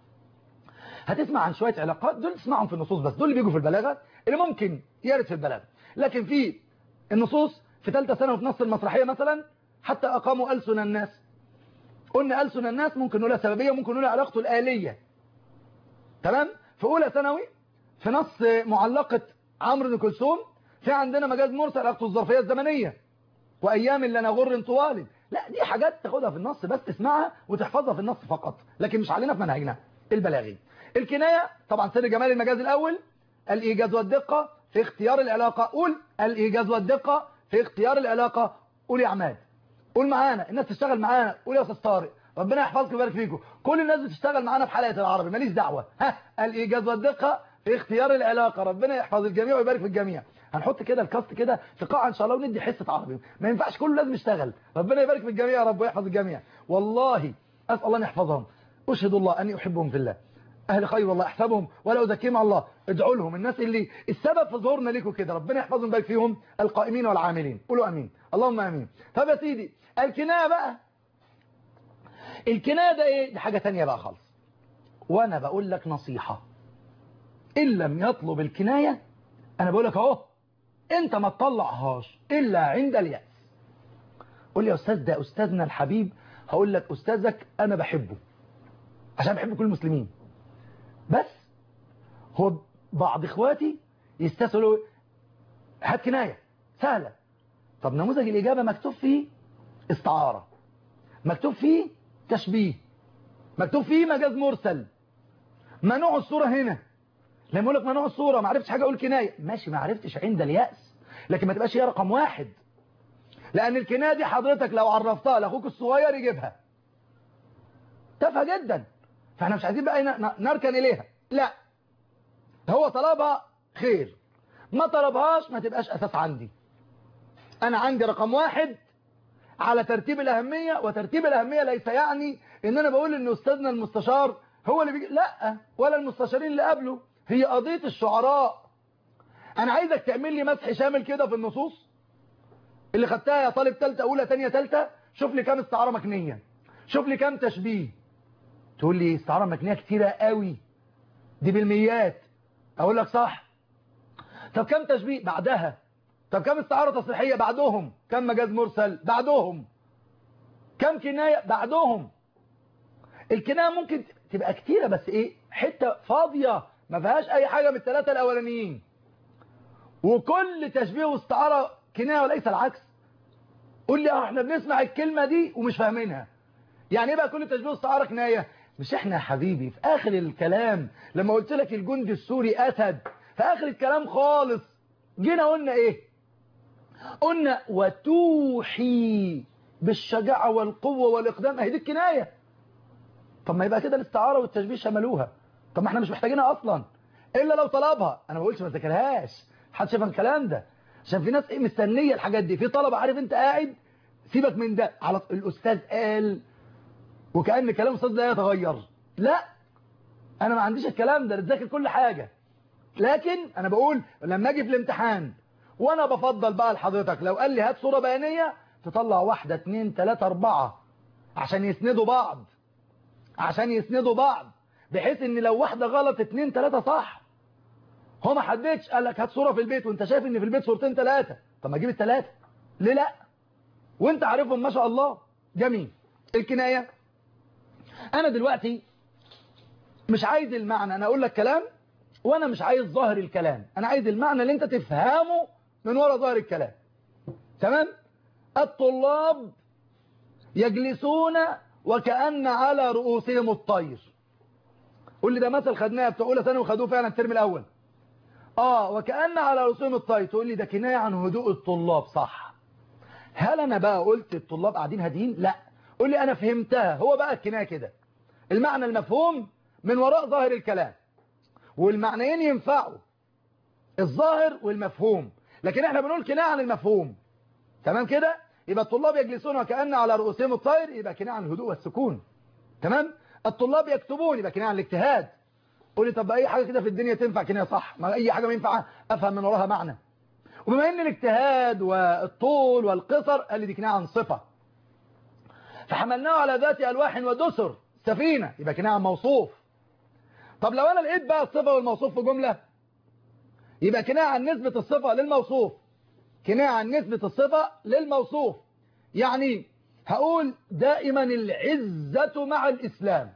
هتسمع عن شويه علاقات دول تسمعهم في النصوص بس دول اللي بيجوا في البلاغه اللي ممكن يرد في البلاغه لكن في النصوص في ثالثه ثانوي في نص المسرحيه مثلا حتى اقاموا ألسن الناس قلنا ألسن الناس ممكن نقولها سببيه وممكن نقولها علاقته الآلية تمام في اولى ثانوي في نص معلقه عمرو بن كلثوم في عندنا مجاز مرسل علاقته الظرفيه الزمنيه وايام لنا غر طوال لا دي حاجات تاخدها في النص بس تسمعها وتحفظها في النص فقط لكن مش علينا في منهجنا البلاغي الكنايه طبعا سر جمال المجاز الاول الايجاز والدقه في اختيار العلاقه قول الايجاز والدقه في اختيار العلاقه قول يا عماد قول معانا الناس تشتغل معانا قول يا استاذ طارق ربنا يحفظكم ويبارك فيكم كل الناس بتشتغل معانا في حلقه العربي ماليش دعوه ها الايجاز والدقه في اختيار العلاقه ربنا يحفظ الجميع ويبارك في الجميع هنحط كده الكاست كده في قاعه ان شاء الله وندي حصه عربي ما ينفعش كله لازم يشتغل ربنا يبارك في الجميع يا رب ويحفظ الجميع والله اسال الله ان يحفظهم اشهد الله اني احبهم في الله اهل خير والله احسبهم ولا ازكيهم على الله ادعوا لهم الناس اللي السبب في ظهورنا ليكم كده ربنا يحفظهم ويبارك فيهم القائمين والعاملين قولوا امين اللهم امين طب يا سيدي الكنايه بقى الكنايه ده ايه دي حاجه ثانيه بقى خالص وانا بقول لك نصيحه ان لم يطلب الكنايه انا بقول لك اهو انت ما تطلعهاش الا عند الياس قول لي يا استاذ ده استاذنا الحبيب هقول لك استاذك انا بحبه عشان بحب كل المسلمين بس هو بعض اخواتي يستسهلوا هات كنايه سهله طب نموذج الاجابه مكتوب فيه استعاره مكتوب فيه تشبيه مكتوب فيه مجاز مرسل منوع الصوره هنا لما يقول لك منوع الصوره ما عرفتش حاجه اقول كنايه ماشي ما عرفتش عند الياس لكن ما تبقاش هي رقم واحد لان الكنايه دي حضرتك لو عرفتها لاخوك الصغير يجيبها تافهه جدا فاحنا مش عايزين بقى نركن اليها لا هو طلبها خير ما طلبهاش ما تبقاش اساس عندي انا عندي رقم واحد على ترتيب الاهميه وترتيب الاهميه ليس يعني ان انا بقول ان استاذنا المستشار هو اللي بيجي لا ولا المستشارين اللي قبله هي قضيه الشعراء انا عايزك تعمل لي مسح شامل كده في النصوص اللي خدتها يا طالب ثالثه اولى ثانيه ثالثه شوف لي كام استعاره مكنيه شوف لي كام تشبيه تقول لي استعاره مكنيه كتيره قوي دي بالميات اقول لك صح طب كم تشبيه بعدها طب كم استعاره تصريحيه بعدهم كم مجاز مرسل بعدهم كم كنايه بعدهم الكنايه ممكن تبقى كتيره بس ايه حته فاضيه ما فيهاش اي حاجه من الثلاثه الاولانيين وكل تشبيه واستعاره كنايه وليس العكس قول لي احنا بنسمع الكلمه دي ومش فاهمينها يعني ايه بقى كل تشبيه واستعاره كنايه مش احنا يا حبيبي في اخر الكلام لما قلت لك الجندي السوري اسد في اخر الكلام خالص جينا قلنا ايه قلنا وتوحي بالشجاعه والقوه والاقدام اهي دي الكنايه طب ما يبقى كده الاستعاره والتشبيه شملوها طب ما احنا مش محتاجينها اصلا الا لو طلبها انا ما بقولش ما ذاكرهاش محدش يفهم الكلام ده عشان في ناس ايه مستنيه الحاجات دي في طلبه عارف انت قاعد سيبك من ده على الاستاذ قال وكأن كلام الاستاذ ده يتغير لا انا ما عنديش الكلام ده تذاكر كل حاجة لكن انا بقول لما اجي في الامتحان وانا بفضل بقى لحضرتك لو قال لي هات صورة بيانية تطلع واحدة اتنين تلاتة اربعة عشان يسندوا بعض عشان يسندوا بعض بحيث ان لو واحدة غلط اتنين تلاتة صح هو ما حددش قال لك هات صورة في البيت وانت شايف ان في البيت صورتين تلاتة طب ما اجيب التلاتة ليه لا وانت عارفهم ما شاء الله جميل الكناية انا دلوقتي مش عايز المعنى انا اقول لك كلام وانا مش عايز ظاهر الكلام انا عايز المعنى اللي انت تفهمه من ورا ظاهر الكلام تمام الطلاب يجلسون وكأن على رؤوسهم الطير قول لي ده مثل خدناه بتوع اولى ثانوي وخدوه فعلا الترم الاول اه وكأن على رؤوسهم الطير تقول لي ده كنايه عن هدوء الطلاب صح هل انا بقى قلت الطلاب قاعدين هادين لا قول لي انا فهمتها هو بقى الكنايه كده المعنى المفهوم من وراء ظاهر الكلام والمعنيين ينفعوا الظاهر والمفهوم لكن احنا بنقول كنايه عن المفهوم تمام كده يبقى الطلاب يجلسون وكأن على رؤوسهم الطير يبقى كنايه عن الهدوء والسكون تمام الطلاب يكتبون يبقى كنايه عن الاجتهاد قول لي طب اي حاجه كده في الدنيا تنفع كنايه صح ما اي حاجه ما ينفع افهم من وراها معنى وبما ان الاجتهاد والطول والقصر قال لي دي كنايه عن صفه فحملناه على ذات ألواح ودسر سفينة يبقى كناية عن موصوف طب لو أنا لقيت بقى الصفة والموصوف في جملة يبقى كناية عن نسبة الصفة للموصوف كناية عن نسبة الصفة للموصوف يعني هقول دائما العزة مع الإسلام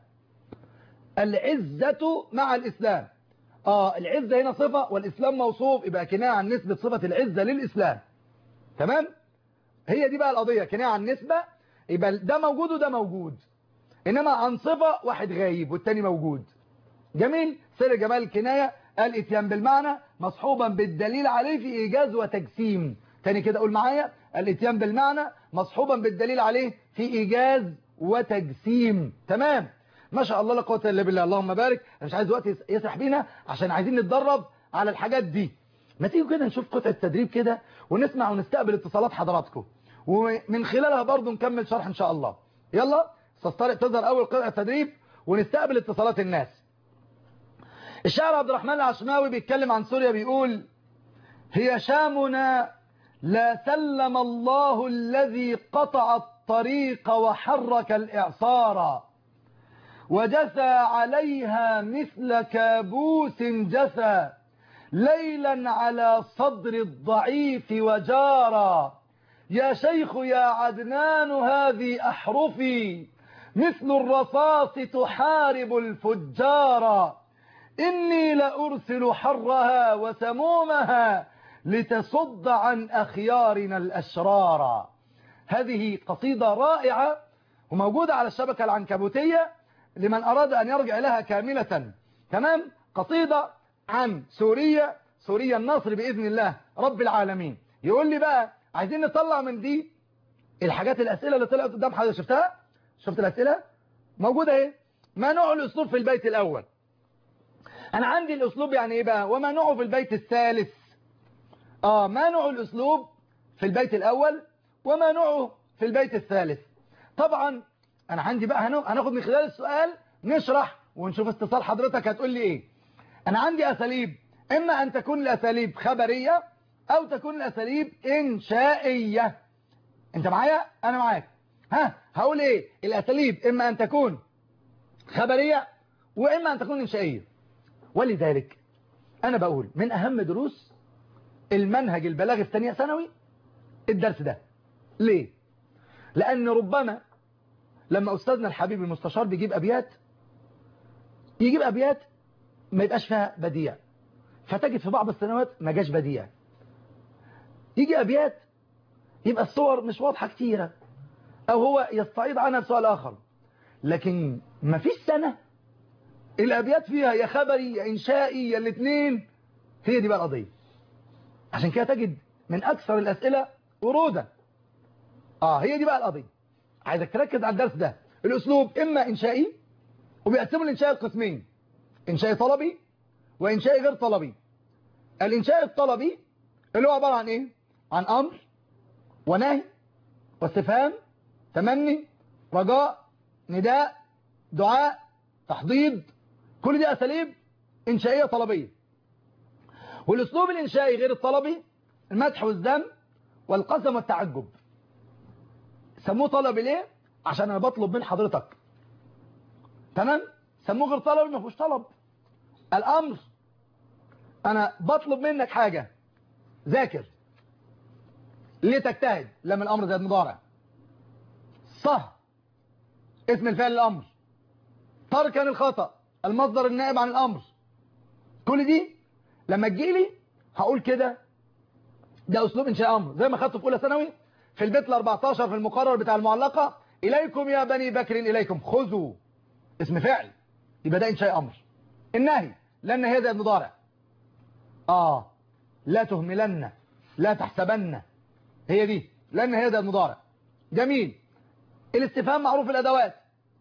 العزة مع الإسلام آه العزة هنا صفة والإسلام موصوف يبقى كناية عن نسبة صفة العزة للإسلام تمام هي دي بقى القضية كناية عن نسبة يبقى ده موجود وده موجود إنما عن صفة واحد غايب والتاني موجود جميل سر جمال الكناية قال اتيان بالمعنى مصحوبا بالدليل عليه في إيجاز وتجسيم تاني كده قول معايا الاتيان بالمعنى مصحوبا بالدليل عليه في إيجاز وتجسيم تمام ما شاء الله لا قوه الا بالله اللهم بارك انا مش عايز وقت يسرح بينا عشان عايزين نتدرب على الحاجات دي ما تيجوا كده نشوف قطعه تدريب كده ونسمع ونستقبل اتصالات حضراتكم ومن خلالها برضو نكمل شرح ان شاء الله يلا استاذ طارق تظهر اول قطعه تدريب ونستقبل اتصالات الناس الشاعر عبد الرحمن العشماوي بيتكلم عن سوريا بيقول هي شامنا لا سلم الله الذي قطع الطريق وحرك الإعصار وجثى عليها مثل كابوس جثى ليلا على صدر الضعيف وجارا يا شيخ يا عدنان هذه أحرفي مثل الرصاص تحارب الفجار إني لأرسل حرها وسمومها لتصد عن أخيارنا الأشرار هذه قصيدة رائعة وموجودة على الشبكة العنكبوتية لمن أراد أن يرجع لها كاملة تمام قصيدة عن سوريا سوريا النصر بإذن الله رب العالمين يقول لي بقى عايزين نطلع من دي الحاجات الأسئلة اللي طلعت قدام حضرتك شفتها شفت الأسئلة موجودة ايه ما نوع الأسلوب في البيت الأول أنا عندي الأسلوب يعني إيه بقى وما نوعه في البيت الثالث آه ما نوع الأسلوب في البيت الأول وما نوعه في البيت الثالث طبعا أنا عندي بقى هناخد من خلال السؤال نشرح ونشوف اتصال حضرتك هتقول لي إيه أنا عندي أساليب إما أن تكون الأساليب خبرية أو تكون الأساليب إنشائية انت معايا انا معاك ها هقول ايه الاساليب اما ان تكون خبرية واما ان تكون انشائية ولذلك انا بقول من اهم دروس المنهج البلاغي في ثانيه ثانوي الدرس ده ليه لان ربما لما استاذنا الحبيب المستشار بيجيب ابيات يجيب ابيات ما يبقاش فيها بديع فتجد في بعض السنوات ما جاش بديع يجي ابيات يبقى الصور مش واضحة كتيرة او هو يستعيض عنها بسؤال اخر لكن ما فيش سنة الابيات فيها يا خبري يا انشائي يا الاثنين هي دي بقى القضية عشان كده تجد من اكثر الاسئلة ورودا اه هي دي بقى القضية عايزك تركز على الدرس ده الاسلوب اما انشائي وبيقسموا الانشاء قسمين انشاء طلبي وانشاء غير طلبي الانشاء الطلبي اللي هو عبارة عن ايه عن امر ونهي واستفهام تمني رجاء نداء دعاء تحضيض كل دي اساليب انشائيه طلبيه والاسلوب الانشائي غير الطلبي المدح والذم والقسم والتعجب سموه طلبي ليه عشان انا بطلب من حضرتك تمام سموه غير طلبي ما فيهوش طلب الامر انا بطلب منك حاجه ذاكر ليه تجتهد لما الامر زائد مضارع صح اسم الفعل الامر تركا الخطأ المصدر النائب عن الامر كل دي لما تجيلي هقول كده ده اسلوب انشاء امر زي ما خدته في اولى ثانوي في البيت ال 14 في المقرر بتاع المعلقه اليكم يا بني بكر اليكم خذوا اسم فعل يبقى ده انشاء امر النهي لان هي زائد مضارع اه لا تهملن لا تحسبن هي دي لان هي زائد مضارع جميل الاستفهام معروف الادوات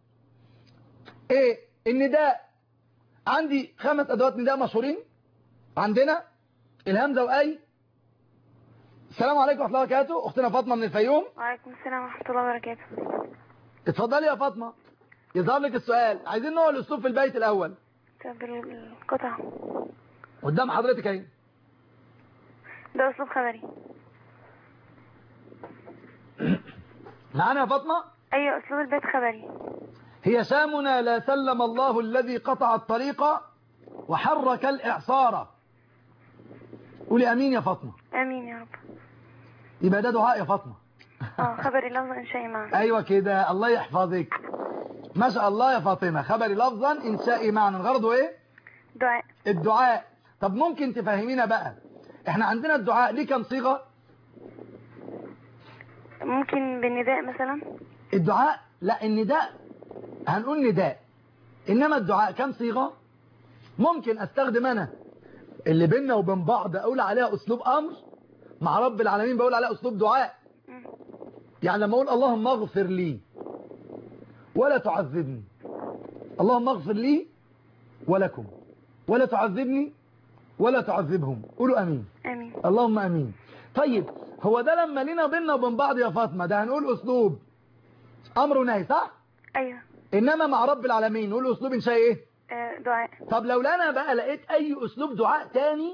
ايه النداء عندي خمس ادوات نداء مشهورين عندنا الهمزه واي السلام عليكم ورحمه الله وبركاته اختنا فاطمه من الفيوم وعليكم السلام ورحمة الله وبركاته اتفضلي يا فاطمه يظهر لك السؤال عايزين نوع الاسلوب في البيت الاول طب القطع قدام حضرتك اهي ده أسلوب خبري معانا يا فاطمه أيوة أسلوب البيت خبري هي شامنا لا سلم الله الذي قطع الطريق وحرك الإعصار قولي أمين يا فاطمة آمين يا رب يبقى ده دعاء يا فاطمة اه خبري لفظ إنشائي معا أيوة كده الله يحفظك ما شاء الله يا فاطمة خبري لفظا إنشائي معنى غرضه إيه دعاء الدعاء طب ممكن تفهمينا بقى احنا عندنا الدعاء ليه كم صيغة ممكن بالنداء مثلا الدعاء لا النداء هنقول نداء إنما الدعاء كم صيغة ممكن أستخدم أنا اللي بيننا وبين بعض أقول عليها أسلوب أمر مع رب العالمين بقول عليها أسلوب دعاء مم. يعني لما أقول اللهم اغفر لي ولا تعذبني اللهم اغفر لي ولكم ولا تعذبني ولا تعذبهم قولوا أمين آمين اللهم أمين طيب هو ده لما لينا بيننا وبين بعض يا فاطمة ده هنقول أسلوب أمر ونهي صح أيوة إنما مع رب العالمين نقول أسلوب إنشاء إيه آه، دعاء طب لو انا بقى لقيت اي اسلوب دعاء تاني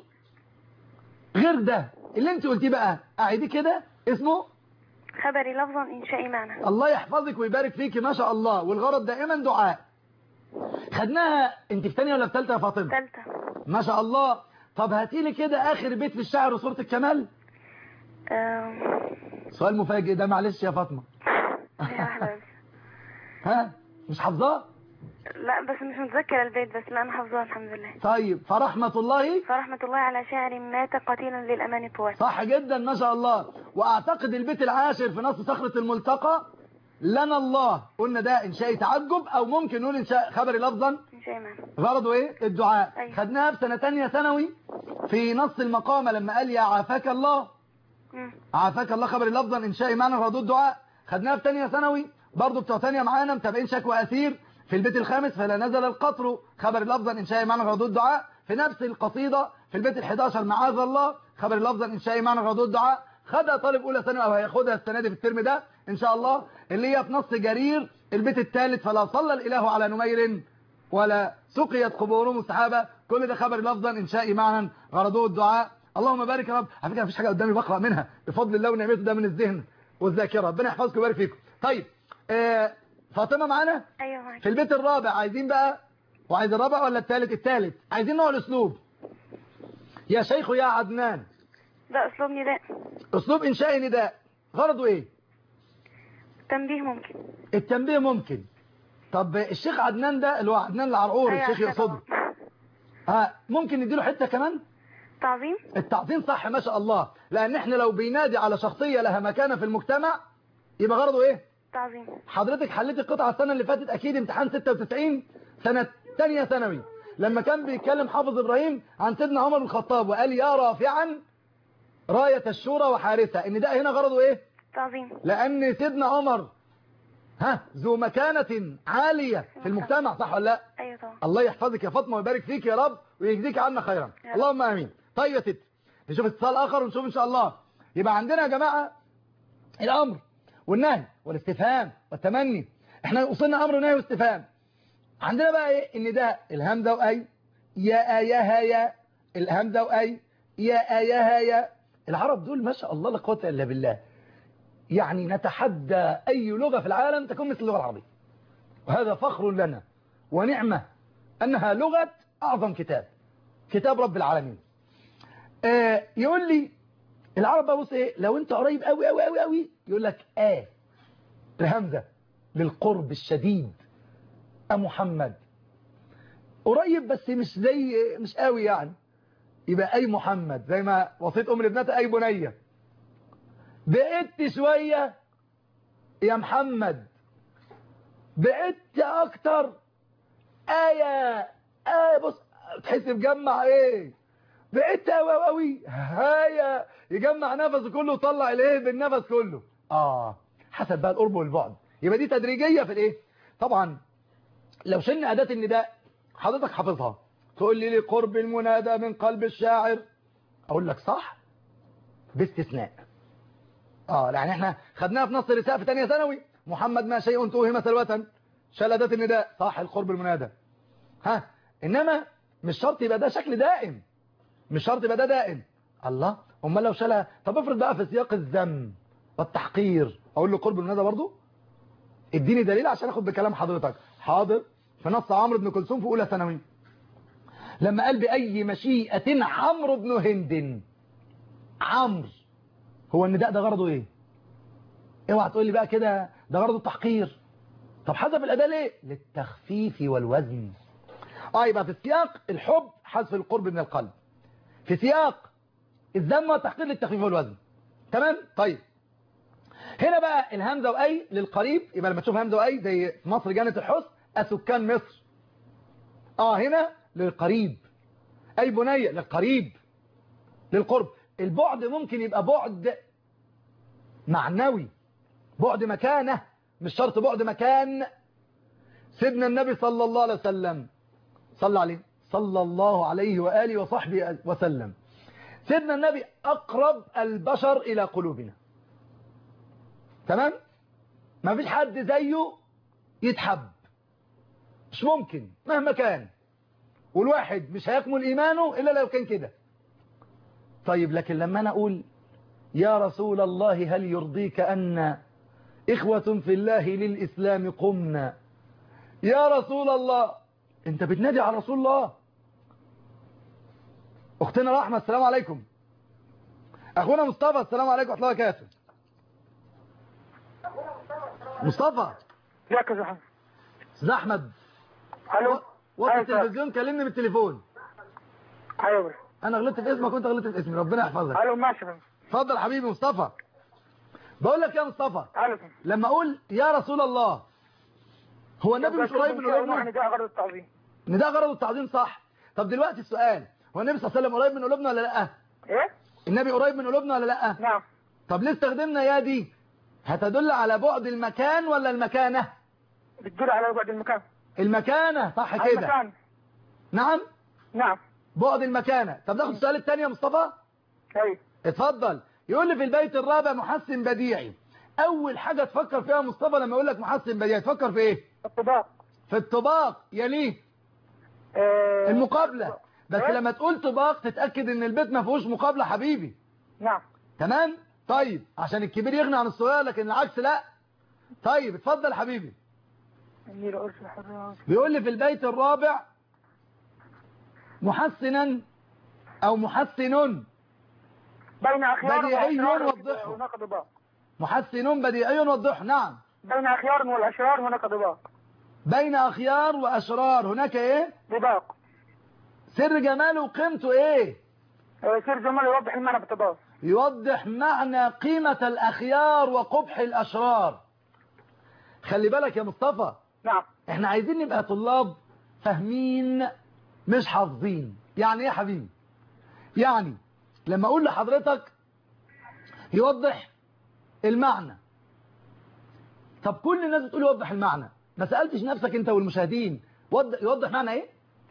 غير ده اللي انت قلتيه بقى اعيدي كده اسمه خبري لفظا إنشائي معنى الله يحفظك ويبارك فيكي ما شاء الله والغرض دائما دعاء خدناها انت في ثانيه ولا في ثالثه يا فاطمه ثالثة ما شاء الله طب هاتي لي كده اخر بيت في الشعر وصوره الكمال آم، سؤال مفاجئ ده معلش يا فاطمه هي واحدة بس ها مش حافظاه لا بس مش متذكرة البيت بس لا أنا حافظاها الحمد لله طيب فرحمه الله فرحمة الله على شاعر مات قتيلا للأمان طوال صح جدا ما شاء الله واعتقد البيت العاشر في نص صخرة الملتقى لنا الله قلنا ده انشاء تعجب او ممكن نقول انشاء خبري لفظا إنشائي معنى غرضه ايه الدعاء أيوة. خدناها في سنة تانية ثانوي في نص المقامة لما قال يا عافاك الله مم. عافاك الله خبري لفظا انشاء معنى غرضه الدعاء خدناها في تانية ثانوي برضه بتوع تانية معانا متابعين شكوى اثير في البيت الخامس فلا نزل القطر خبر لفظا انشاء معنى غرضه الدعاء في نفس القصيدة في البيت ال11 معاذ الله خبر لفظا انشاء معنى غرضه الدعاء خدها طالب اولى ثانوي او هياخدها السنه دي في الترم ده ان شاء الله اللي هي في نص جرير البيت الثالث فلا صلى الاله على نمير ولا سقيت قبورهم السحابه كل ده خبر لفظا انشائي معنى غرضه الدعاء اللهم بارك يا رب على فكره مفيش حاجه قدامي بقرا منها بفضل الله ونعمته ده من الذهن والذاكره ربنا يحفظكم ويبارك فيكم طيب آه فاطمه معانا ايوه معاك في البيت الرابع عايزين بقى وعايز الرابع ولا الثالث الثالث عايزين نوع الاسلوب يا شيخ يا عدنان ده اسلوب نداء اسلوب انشاء نداء غرضه ايه تنبيه ممكن التنبيه ممكن طب الشيخ عدنان ده اللي هو عدنان العرقور أيوة الشيخ عارفة يقصده طبعا. ها ممكن نديله حته كمان تعظيم التعظيم صح ما شاء الله لان احنا لو بينادي على شخصيه لها مكانه في المجتمع يبقى غرضه ايه تعظيم حضرتك حليت القطعه السنه اللي فاتت اكيد امتحان 96 سنه ثانيه ثانوي لما كان بيتكلم حافظ ابراهيم عن سيدنا عمر بن الخطاب وقال يا رافعا رايه الشورى وحارسه ان ده هنا غرضه ايه تعظيم لان سيدنا عمر ها ذو مكانه عاليه في المجتمع صح ولا لا ايوه طبعا الله يحفظك يا فاطمه ويبارك فيك يا رب ويجزيك عنا خيرا يا رب. اللهم امين طيب يا ست نشوف اتصال اخر ونشوف ان شاء الله يبقى عندنا يا جماعه الامر والنهي والاستفهام والتمني احنا وصلنا امر ونهي واستفهام عندنا بقى ايه النداء الهمزه واي يا ايها يا الهمزه واي يا ايها يا العرب دول ما شاء الله لا قوه الا بالله يعني نتحدى اي لغه في العالم تكون مثل اللغه العربيه وهذا فخر لنا ونعمه انها لغه اعظم كتاب كتاب رب العالمين آه يقول لي العرب بقى بص ايه لو انت قريب قوي قوي قوي قوي يقول لك اه الهمزه للقرب الشديد ا محمد قريب بس مش زي مش قوي يعني يبقى اي محمد زي ما وصيت ام لابنتها اي بنيه بعدت شويه يا محمد بعدت اكتر ايه ايه بص تحس بجمع ايه بعدت قوي قوي هيا يجمع نفسه كله وطلع الايه بالنفس كله اه حسب بقى القرب والبعد يبقى دي تدريجيه في الايه طبعا لو شلنا اداه النداء حضرتك حافظها تقول لي لقرب المنادى من قلب الشاعر اقول لك صح باستثناء اه يعني احنا خدناها في نص الرساء في ثانيه ثانوي محمد ما شيء توهم سلوة شال اداه النداء صح القرب المنادى ها انما مش شرط يبقى ده شكل دائم مش شرط يبقى ده دائم الله امال لو شالها طب افرض بقى في سياق الذم والتحقير اقول له قرب المنادى برضو اديني دليل عشان اخد بكلام حضرتك حاضر في نص عمرو بن كلثوم في اولى ثانوي لما قال باي مشيئه عمرو بن هند عمرو هو النداء ده غرضه ايه اوعى تقول لي بقى كده ده غرضه التحقير طب حذف الاداه ليه للتخفيف والوزن اه يبقى في سياق الحب حذف القرب من القلب في سياق الذم والتحقير للتخفيف والوزن تمام طيب هنا بقى الهمزه واي للقريب يبقى لما تشوف همزه واي زي في مصر جنة الحسن اسكان مصر اه هنا للقريب اي بنيه للقريب للقرب البعد ممكن يبقى بعد معنوي بعد مكانه مش شرط بعد مكان سيدنا النبي صلى الله عليه وسلم صلى عليه صلى الله عليه وآله وصحبه وسلم سيدنا النبي أقرب البشر إلى قلوبنا تمام ما فيش حد زيه يتحب مش ممكن مهما كان والواحد مش هيكمل إيمانه إلا لو كان كده طيب لكن لما أنا أقول يا رسول الله هل يرضيك أن إخوة في الله للإسلام قمنا يا رسول الله انت بتنادي على رسول الله اختنا رحمة السلام عليكم اخونا مصطفى السلام عليكم ورحمة الله وبركاته مصطفى ازيك يا زحمة استاذ احمد الو وقت أيوة. التلفزيون كلمني بالتليفون ايوه انا غلطت في اسمك وانت غلطت في اسمي ربنا يحفظك الو ماشي يا فندم. اتفضل حبيبي مصطفى بقول لك يا مصطفى الو يا فندم. لما اقول يا رسول الله هو النبي مش قريب من قلوبنا يعني ده غرض التعظيم ان ده غرض التعظيم صح طب دلوقتي السؤال هو النبي صلى الله عليه وسلم قريب من قلوبنا ولا لا ايه النبي قريب من قلوبنا ولا لا نعم طب ليه استخدمنا يا دي هتدل على بعد المكان ولا المكانة بتدل على بعد المكان المكانة صح على كده المكان نعم نعم بعد المكانة طب ناخد السؤال الثاني يا مصطفى ايوه اتفضل يقول لي في البيت الرابع محسن بديعي اول حاجة تفكر فيها مصطفى لما يقول لك محسن بديعي تفكر في ايه الطباق في الطباق يليه آه، المقابلة بس إيه؟ لما تقول طباق تتأكد ان البيت ما فيهوش مقابلة حبيبي نعم تمام طيب عشان الكبير يغني عن الصغير لكن العكس لا طيب اتفضل حبيبي إني لأرسل حرام بيقول لي في البيت الرابع محسنا او محسن بين أخيار بديعي وأشرار وضحه. هناك ضباط محسن بديعي وضح نعم بين أخيار والأشرار هناك ضباط بين اخيار واشرار هناك ايه ضباط سر جماله وقيمته ايه آه، سير جمال يوضح المعنى بالتضاد يوضح معنى قيمة الأخيار وقبح الأشرار خلي بالك يا مصطفى نعم احنا عايزين نبقى طلاب فاهمين مش حافظين يعني ايه يا حبيبي يعني لما اقول لحضرتك يوضح المعنى طب كل الناس بتقول يوضح المعنى ما سألتش نفسك انت والمشاهدين وض- يوضح معنى ايه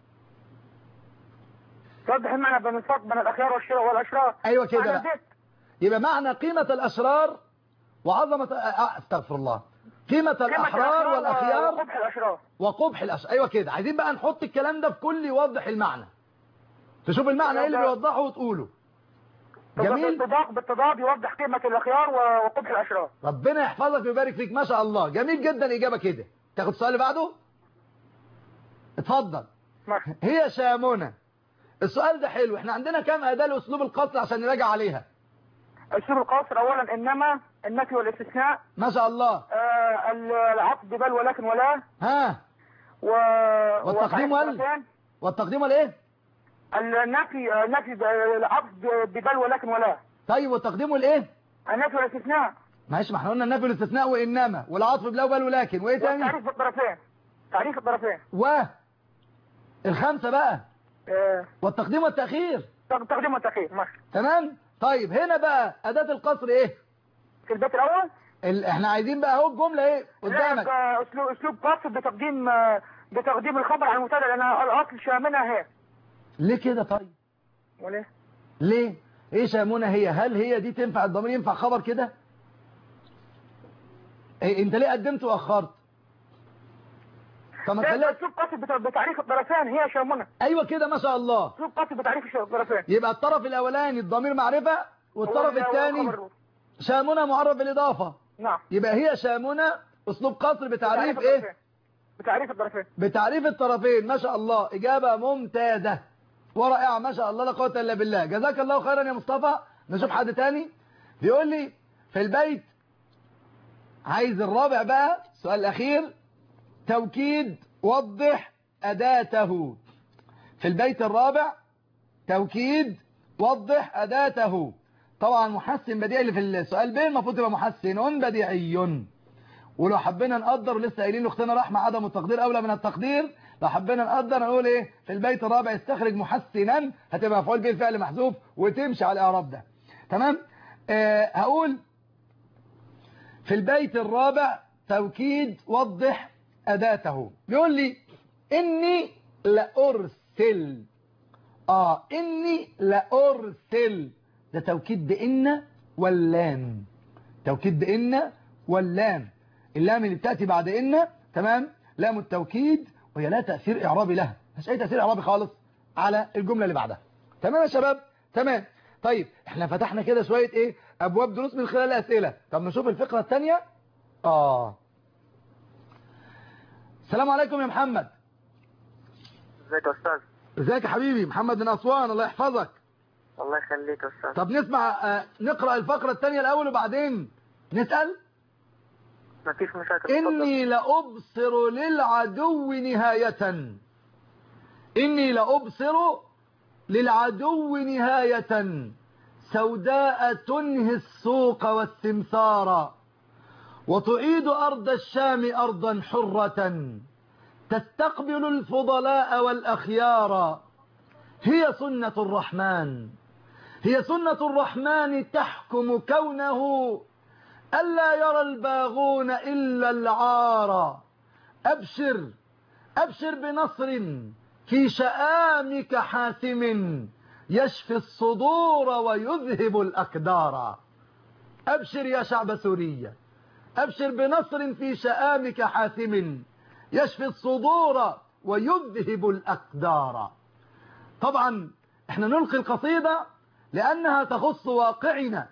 يوضح المعنى بين الفرق بين الأخيار والشرار والأشرار ايوه كده معنى بقى. البيت يبقى معنى قيمة الأشرار وعظمة آه، استغفر الله قيمة قيمة الأحرار والأخيار وقبح الأشرار وقبح الأشرار أيوة كده عايزين بقى نحط الكلام ده في كل يوضح المعنى تشوف المعنى ايه اللي بيوضحه وتقوله جميل بالتضاد بالتضاد يوضح قيمة الأخيار و- وقبح الأشرار ربنا يحفظك ويبارك فيك ما شاء الله جميل جدا إجابة كده تاخد السؤال اللي بعده اتفضل ماشي هي شامونة السؤال ده حلو احنا عندنا كام أداة لأسلوب القصر عشان نراجع عليها السور القاصر أولا إنما النفي والاستثناء ما شاء الله آه، العقد بل ولكن ولا ها و والتقديم وتعريف وال؟ الطرفين. والتقديم ولا ايه النفي النفي ب- العقد ببل ولكن ولا طيب والتقديم والايه النفي والاستثناء معلش ما احنا قلنا النفي والاستثناء وانما والعطف بلا بل ولكن وايه تاني والتعريف بالطرفين تعريف الطرفين و الخمسه بقى آه، والتقديم والتاخير تقديم والتأخير ماشي تمام طيب هنا بقى اداه القصر ايه في البيت الأول ال... احنا عايزين بقى اهو الجمله ايه قدامك آه، أسلوب أسلوب قاصر بتقديم آه، بتقديم الخبر على المبتدا لأن الأصل شاملها هي ليه كده طيب وليه؟ ليه ايه شامونه هي هل هي دي تنفع الضمير ينفع خبر كده إيه انت ليه قدمت واخرت طب ما ده تخليها أسلوب قاصر بت- بتعريف الطرفين هي شاملة ايوه كده ما شاء الله أسلوب قاصر بتعريف الطرفين يبقى الطرف الاولاني الضمير معرفه والطرف هو- هو الثاني خبر- شامونه معرف بالاضافه نعم يبقى هي شامونه اسلوب قصر بتعريف ايه الطرفين. بتعريف الطرفين بتعريف الطرفين ما شاء الله اجابه ممتازه ورائعه ما شاء الله لا قوه الا بالله جزاك الله خيرا يا مصطفى نشوف حد تاني بيقول لي في البيت عايز الرابع بقى السؤال الاخير توكيد وضح اداته في البيت الرابع توكيد وضح اداته طبعا محسن بديعي اللي في السؤال ب المفروض تبقى محسن بديعي ولو حبينا نقدر لسه قايلين لاختنا رحمه عدم التقدير اولى من التقدير لو حبينا نقدر نقول ايه في البيت الرابع استخرج محسنا هتبقى مفعول به الفعل محذوف وتمشي على الاعراب ده تمام آه هقول في البيت الرابع توكيد وضح اداته بيقول لي اني لارسل اه اني لارسل ده توكيد بان واللام توكيد بان واللام اللام اللي بتاتي بعد ان تمام لام التوكيد وهي لا تاثير اعرابي لها مش اي تاثير اعرابي خالص على الجمله اللي بعدها تمام يا شباب تمام طيب احنا فتحنا كده شويه ايه ابواب دروس من خلال الاسئله طب نشوف الفقره الثانيه اه السلام عليكم يا محمد ازيك يا أستاذ ازيك يا حبيبي محمد من اسوان الله يحفظك الله يخليك يا أستاذ طب نسمع آه نقرا الفقره الثانيه الاول وبعدين نسال ما فيش مشاكل إني لأبصر للعدو نهاية إني لأبصر للعدو نهاية سوداء تنهي السوق والسمسار وتعيد أرض الشام أرضا حرة تستقبل الفضلاء والأخيار هي سنة الرحمن هي سنة الرحمن تحكم كونه ألا يرى الباغون إلا العار أبشر أبشر بنصر في شآمك حاسم يشفي الصدور ويذهب الأكدار أبشر يا شعب سوريا أبشر بنصر في شآمك حاسم يشفي الصدور ويذهب الأكدار طبعا احنا نلقي القصيدة لأنها تخص واقعنا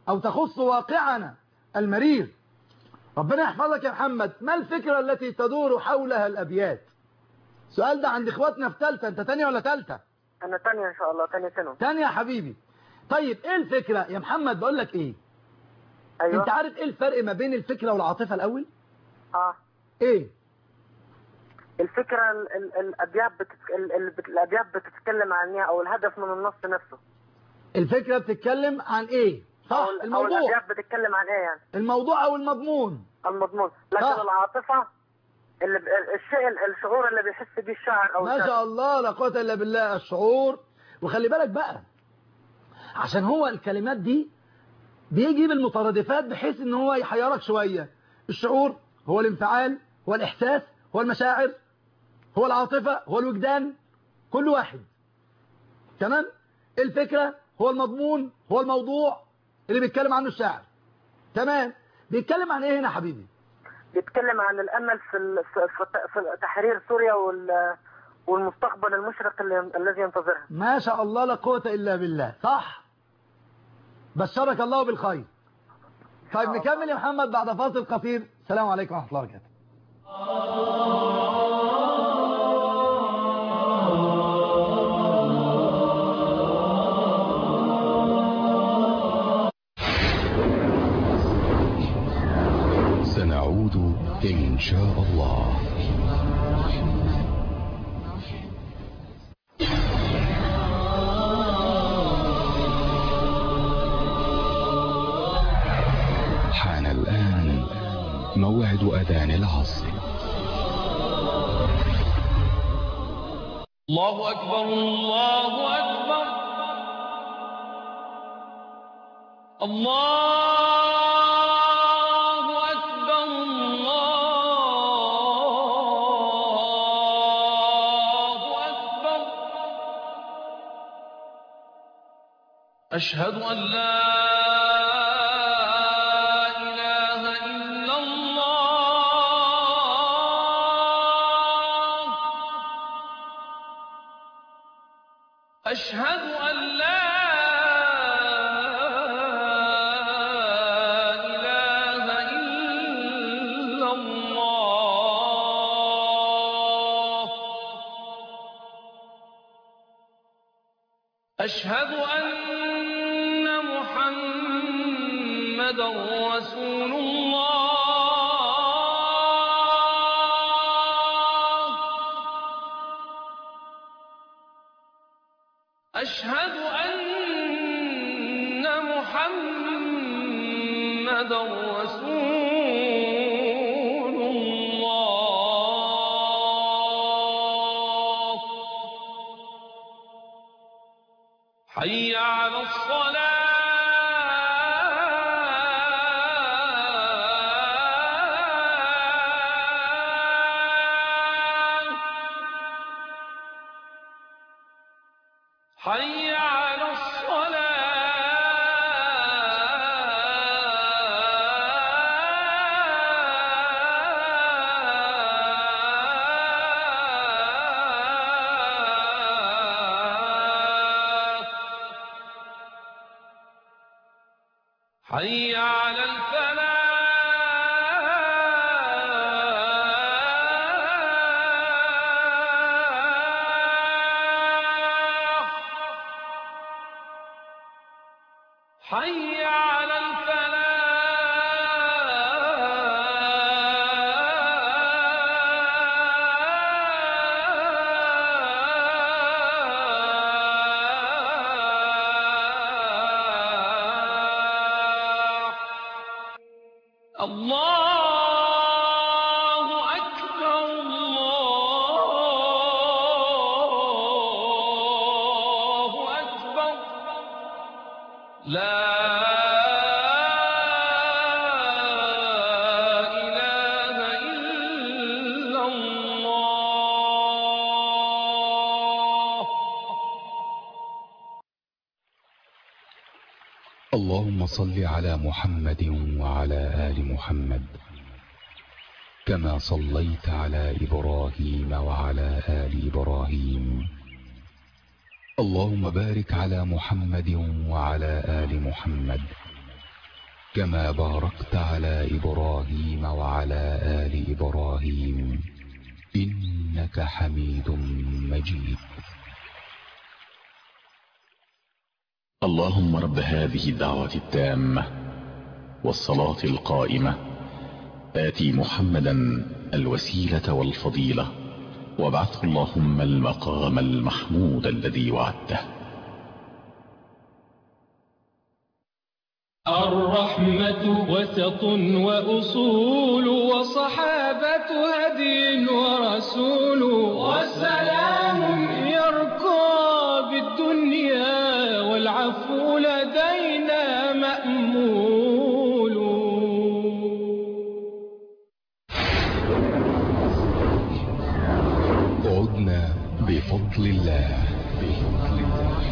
أو تخص واقعنا المرير ربنا يحفظك يا محمد ما الفكرة التي تدور حولها الأبيات السؤال ده عند إخواتنا في تالتة أنت تانية ولا تالتة انا تانية ان شاء الله تانية ثانوي تانية يا حبيبي طيب إيه الفكرة يا محمد بقول لك إيه ايوه أنت عارف إيه الفرق ما بين الفكرة والعاطفة الأول اه إيه الفكرة ال- ال- الابيات بتتك... ال- ال- بت- الابيات بتتكلم عن ايه او الهدف من النص نفسه الفكرة بتتكلم عن إيه صح او, ال- أو الموضوع الابيات بتتكلم عن ايه يعني الموضوع أو المضمون المضمون لكن صح. العاطفة اللي ب... الشيء ال- الشعور اللي بيحس بيه الشاعر او ما الشاعر. شاء الله لا قوة إلا بالله الشعور وخلي بالك بقى عشان هو الكلمات دي بيجي بالمترادفات بحيث ان هو يحيرك شوية الشعور هو الانفعال هو الإحساس هو المشاعر هو العاطفة هو الوجدان كل واحد تمام الفكرة هو المضمون هو الموضوع اللي بيتكلم عنه الشاعر تمام بيتكلم عن ايه هنا يا حبيبي بيتكلم عن الامل في ال... في... في... في تحرير سوريا وال... والمستقبل المشرق اللي... الذي ينتظرها ما شاء الله لا قوة إلا بالله صح بشرك الله بالخير طيب نكمل يا محمد بعد فاصل قصير السلام عليكم ورحمة الله وبركاته سنعود إن شاء الله حان الآن موعد أذان العصر الله أكبر الله أكبر الله أكبر الله أكبر أشهد أن لا إله إلا الله أشهد أن لا إله إلا الله أشهد أن محمدا رسول الله أشهد أن محمدا رسول الله حي على الصلاة حي على الصلاة حي على الفلاح حي على الفلاح الله أكبر الله أكبر لا إله إلا الله اللهم صل على محمد وعلى آل محمد كما صليت على إبراهيم وعلى آل إبراهيم اللهم بارك على محمد وعلى آل محمد كما باركت على إبراهيم وعلى آل إبراهيم إنك حميد مجيد اللهم رب هذه الدعوة التامة والصلاة القائمة آتي محمدا الوسيلة والفضيلة وابعثه اللهم المقام المحمود الذي وعدته الرحمة وسط وأصول وصحابة هدي ورسول والسلام يرقى بالدنيا والعفو لدينا مأمول عدنا بفضل الله بفضل الله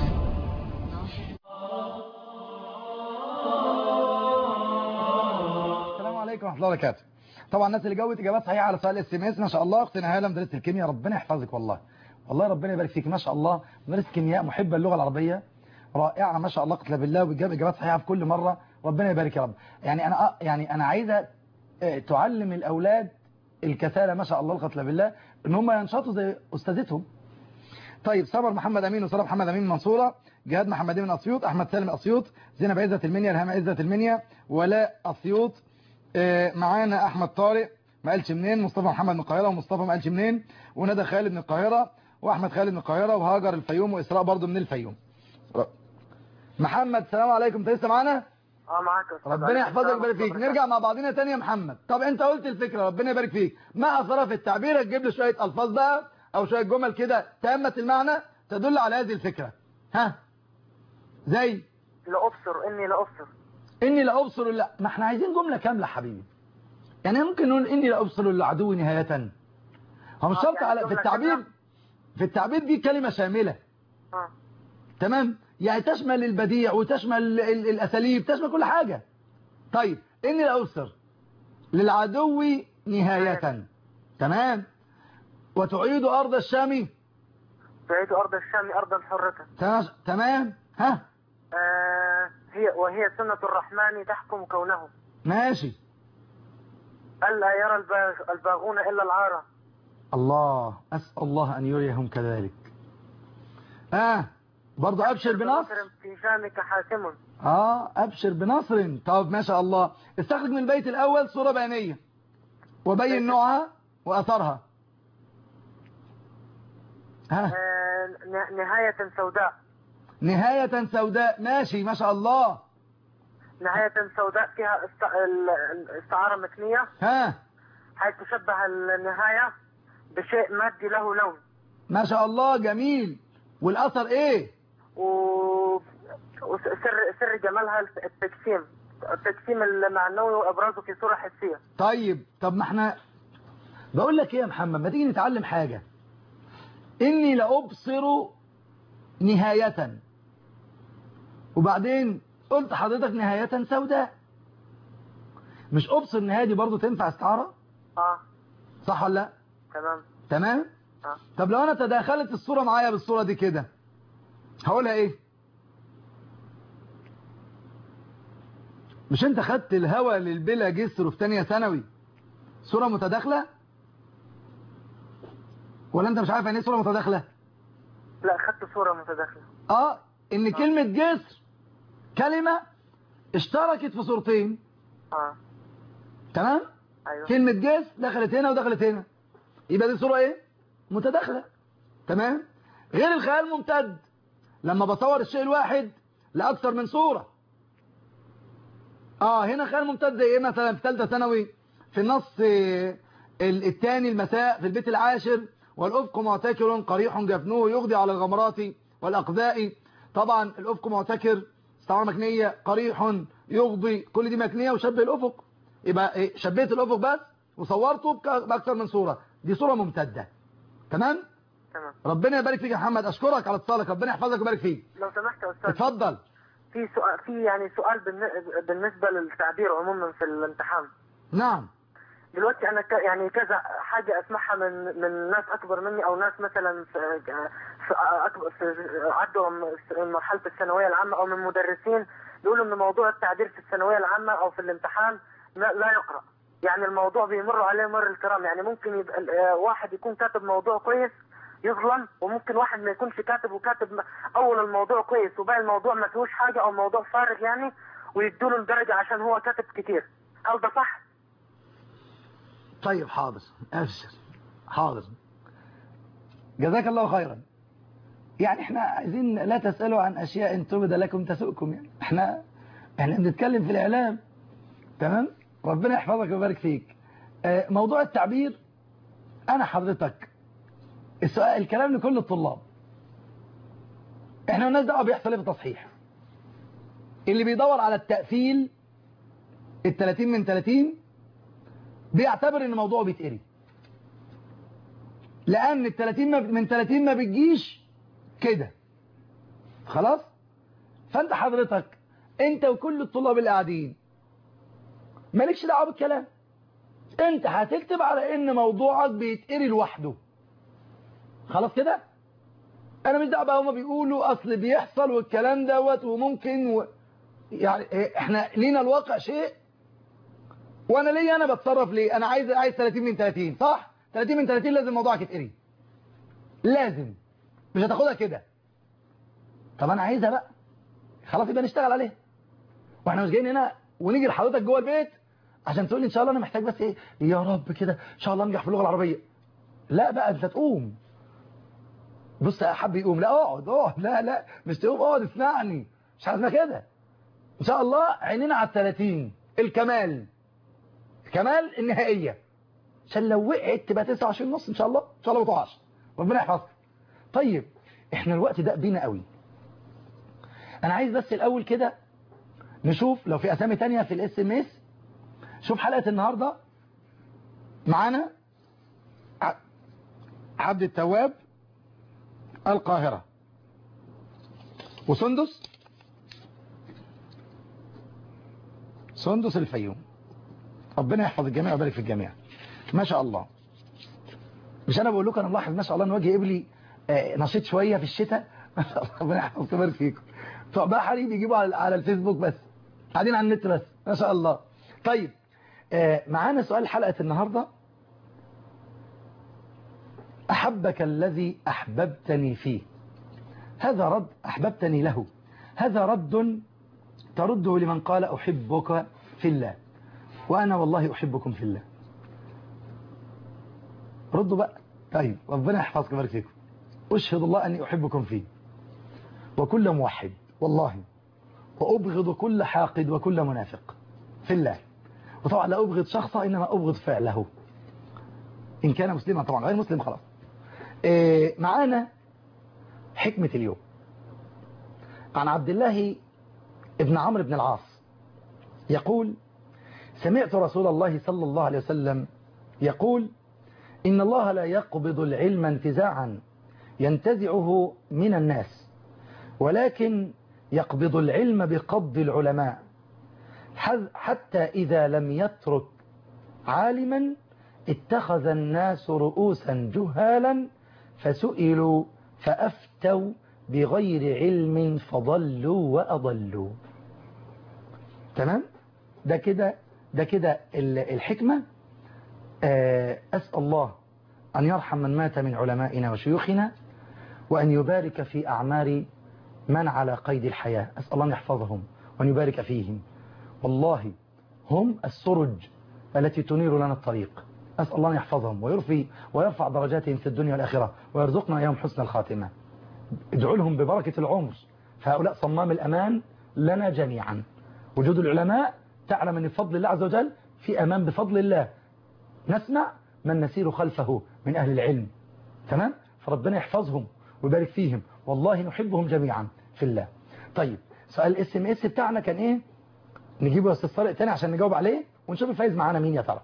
السلام عليكم ورحمه الله وبركاته طبعا الناس اللي جاوبت اجابات صحيحه على سؤال اس ام اس ما شاء الله اختنا هاله مدرسه الكيمياء ربنا يحفظك والله والله ربنا يبارك فيك ما شاء الله مدرسه كيمياء محبه للغه العربيه رائعه ما شاء الله قتل بالله وبتجاوب اجابات صحيحه في كل مره ربنا يبارك يا رب يعني انا أ- يعني انا عايزه آه، تعلم الاولاد الكسالى ما شاء الله القتل بالله ان هم ينشطوا زي استاذتهم طيب سمر محمد امين وساره محمد امين من المنصوره جهاد محمد من اسيوط احمد سالم اسيوط زينب عزت المنيا الهام عزت المنيا ولاء اسيوط آه، معانا احمد طارق ما قالش منين مصطفى محمد من القاهره ومصطفى ما قالش منين وندى خالد من القاهره واحمد خالد من القاهره وهاجر الفيوم واسراء برضو من الفيوم محمد السلام عليكم انت لسه معانا اه معاك يا أستاذ ربنا علي. يحفظك ويبارك فيك نرجع مع بعضنا تاني يا محمد طب انت قلت الفكره ربنا يبارك فيك ما اثر في التعبير تجيب لي شويه الفاظ بقى او شويه جمل كده تامه المعنى تدل على هذه الفكره ها زي لأبصر إني لأبصر اني لا ابصر لا ما احنا عايزين جمله كامله حبيبي يعني ممكن نقول اني لا ابصر العدو نهايه هو مش آه، شرط يعني على في جملة التعبير كاملة؟ في التعبير دي كلمه شامله اه تمام يعني تشمل البديع وتشمل ال- ال- الاساليب تشمل كل حاجه طيب اني لا ابصر للعدو نهايه تمام وتعيد ارض الشام تعيد أرض الشام أرضا حرة تمام- تمام ها آه هي وهي سنة الرحمن تحكم كونه ماشي ألا يرى الباغ- الباغون إلا العارة الله أسأل الله أن يريهم كذلك آه برضو أبشر بنصر في شامك حاسم آه أبشر بنصر طب ما شاء الله استخرج من البيت الأول صورة بيانية وبين نوعها وأثرها ها آه ن- نهاية سوداء نهاية سوداء ماشي ما شاء الله نهاية سوداء فيها است... ال- استعارة مكنية ها حيث تشبه النهاية بشيء مادي له لون ما شاء الله جميل والأثر إيه و... وسر سر جمالها التجسيم التجسيم المعنوي وابرازه في صورة حسية طيب طب ما احنا بقول لك ايه يا محمد ما تيجي نتعلم حاجة اني لأبصر نهاية وبعدين قلت حضرتك نهاية سوداء مش ابصر نهاية دي برضو تنفع استعارة اه صح ولا لا تمام تمام اه طب لو انا تداخلت الصورة معايا بالصورة دي كده هقولها ايه مش انت خدت الهوى للبلا جسر في تانية ثانوي صورة متداخلة ولا انت مش عارف يعني ايه صورة متداخلة لا خدت صورة متداخلة اه ان كلمة جسر كلمة اشتركت في صورتين اه تمام ايوه كلمة جسر دخلت هنا ودخلت هنا يبقى دي صورة ايه متداخلة تمام غير الخيال ممتد لما بصور الشيء الواحد لأكثر من صورة اه هنا خيال ممتد زي ايه مثلا في ثالثه ثانوي في النص آه، ال- الثاني المساء في البيت العاشر والأفق معتكر قريح جفنوه يغضي على الغمرات والأقذاء طبعا الأفق معتكر استعارة مكنية قريح يغضي كل دي مكنية وشبه الأفق يبقى إيه؟ شبهت الأفق بس وصورته بك- بأكثر من صورة دي صورة ممتدة تمام تمام ربنا يبارك فيك يا محمد أشكرك على اتصالك ربنا يحفظك ويبارك فيك لو سمحت يا استاذ اتفضل في سؤال في يعني سؤال بالن- بالنسبة للتعبير عموما في الامتحان نعم دلوقتي انا ك... يعني كذا حاجه اسمعها من من ناس اكبر مني او ناس مثلا في, في اكبر في عدوا م- مرحله الثانويه العامه او من مدرسين بيقولوا ان موضوع التعديل في الثانويه العامه او في الامتحان لا, لا يقرا يعني الموضوع بيمر عليه مر الكرام يعني ممكن يبقى ال- آه، واحد يكون كاتب موضوع كويس يظلم وممكن واحد ما يكونش كاتب وكاتب م- اول الموضوع كويس وباقي الموضوع ما فيهوش حاجه او موضوع فارغ يعني ويدوله الدرجه عشان هو كاتب كتير هل ده صح؟ طيب حاضر ابشر حاضر جزاك الله خيرا يعني احنا عايزين لا تسألوا عن اشياء ان تبد لكم تسؤكم يعني احنا احنا بنتكلم في الاعلام تمام ربنا يحفظك ويبارك فيك آه، موضوع التعبير انا حضرتك السؤال الكلام لكل الطلاب احنا مالناش دعوه بيحصل ايه في التصحيح اللي بيدور على التقفيل ال 30 من 30 بيعتبر ان موضوعه بيتقري لان ال 30 ما- من 30 ما بتجيش كده خلاص فانت حضرتك انت وكل الطلاب اللي قاعدين مالكش دعوه بالكلام انت هتكتب على ان موضوعك بيتقري لوحده خلاص كده انا مش دعوه بقى هما بيقولوا اصل بيحصل والكلام دوت وممكن و... يعني إيه، احنا لينا الواقع شيء وانا ليه انا بتصرف ليه انا عايز عايز 30 من 30 صح 30 من 30 لازم موضوعك يتقري لازم مش هتاخدها كده طب انا عايزها بقى خلاص يبقى نشتغل عليها واحنا مش جايين هنا ونيجي لحضرتك جوه البيت عشان تقول لي ان شاء الله انا محتاج بس ايه يا رب كده ان شاء الله انجح في اللغه العربيه لا بقى انت تقوم بص يا حب يقوم لا اقعد اقعد لا لا مش تقوم اقعد اسمعني مش عايزنا كده ان شاء الله عينينا على ال 30 الكمال الكمال النهائيه عشان لو وقعت تبقى 29 ونص ان شاء الله ان شاء الله ما تقعش ربنا يحفظك طيب احنا الوقت ده بينا قوي انا عايز بس الاول كده نشوف لو في اسامي تانية في الاس ام اس شوف حلقة النهاردة معانا ع- عبد التواب القاهرة وسندس سندس الفيوم ربنا يحفظ الجميع ويبارك في الجميع ما شاء الله مش انا بقول لكم انا ملاحظ ما شاء الله ان وجه ابلي آه، نشيط شويه في الشتاء ما شاء الله ربنا يحفظكم ويبارك فيكم بتوع بحري بيجيبوا على على الفيسبوك بس قاعدين على النت بس ما شاء الله طيب آه، معانا سؤال حلقة النهاردة أحبك الذي أحببتني فيه هذا رد أحببتني له هذا رد ترده لمن قال أحبك في الله وأنا والله أحبكم في الله ردوا بقى طيب ربنا يحفظكم ويبارك فيكم أشهد الله أني أحبكم فيه وكل موحد والله وأبغض كل حاقد وكل منافق في الله وطبعا لا أبغض شخصا إنما أبغض فعله إن كان مسلما طبعا غير مسلم خلاص إيه معانا حكمة اليوم عن عبد الله ابن عمرو بن العاص يقول سمعت رسول الله صلى الله عليه وسلم يقول إن الله لا يقبض العلم انتزاعا ينتزعه من الناس ولكن يقبض العلم بقبض العلماء حذ- حتى إذا لم يترك عالما اتخذ الناس رؤوسا جهالا فسئلوا فأفتوا بغير علم فضلوا وأضلوا تمام ده كده ده كده ال- الحكمة آه، أسأل الله أن يرحم من مات من علمائنا وشيوخنا وأن يبارك في أعمار من على قيد الحياة أسأل الله أن يحفظهم وأن يبارك فيهم والله هم السرج التي تنير لنا الطريق أسأل الله أن يحفظهم ويرفي ويرفع درجاتهم في الدنيا والآخرة ويرزقنا يوم حسن الخاتمة ادعوا لهم ببركة العمر فهؤلاء صمام الأمان لنا جميعا وجود العلماء تعلم أن بفضل الله عز وجل في أمان بفضل الله نسمع من نسير خلفه من أهل العلم تمام فربنا يحفظهم ويبارك فيهم والله نحبهم جميعا في الله طيب سؤال الاس ام اس بتاعنا كان ايه نجيبه يا استاذ طارق تاني عشان نجاوب عليه ونشوف الفايز معانا مين يا ترى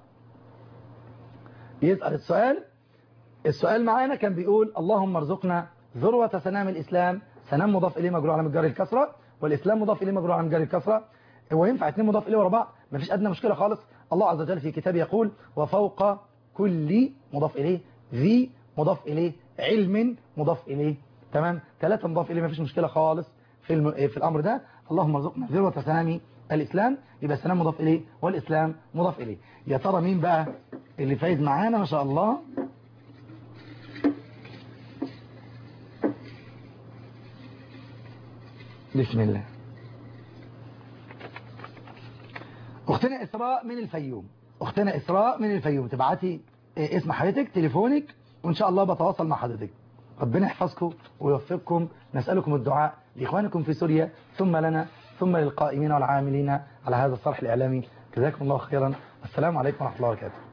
يسأل السؤال السؤال معانا كان بيقول اللهم ارزقنا ذروة سنام الإسلام سنام مضاف إليه مجرور على مجرى الكسرة والإسلام مضاف إليه مجرور على مجرى الكسرة هو ينفع اتنين مضاف إليه ورا بعض مفيش أدنى مشكلة خالص الله عز وجل في كتابه يقول وفوق كل مضاف إليه ذي مضاف إليه علم مضاف إليه تمام ثلاثة مضاف إليه مفيش مشكلة خالص في الم... في الامر ده اللهم ارزقنا ذروه سلام الاسلام يبقى السلام مضاف اليه والاسلام مضاف اليه يا ترى مين بقى اللي فايز معانا ما شاء الله بسم الله اختنا اسراء من الفيوم اختنا اسراء من الفيوم تبعتي إيه اسم حضرتك تليفونك وان شاء الله بتواصل مع حضرتك ربنا يحفظكم ويوفقكم نسألكم الدعاء لإخوانكم في سوريا ثم لنا ثم للقائمين والعاملين على هذا الصرح الإعلامي جزاكم الله خيرا السلام عليكم ورحمة الله وبركاته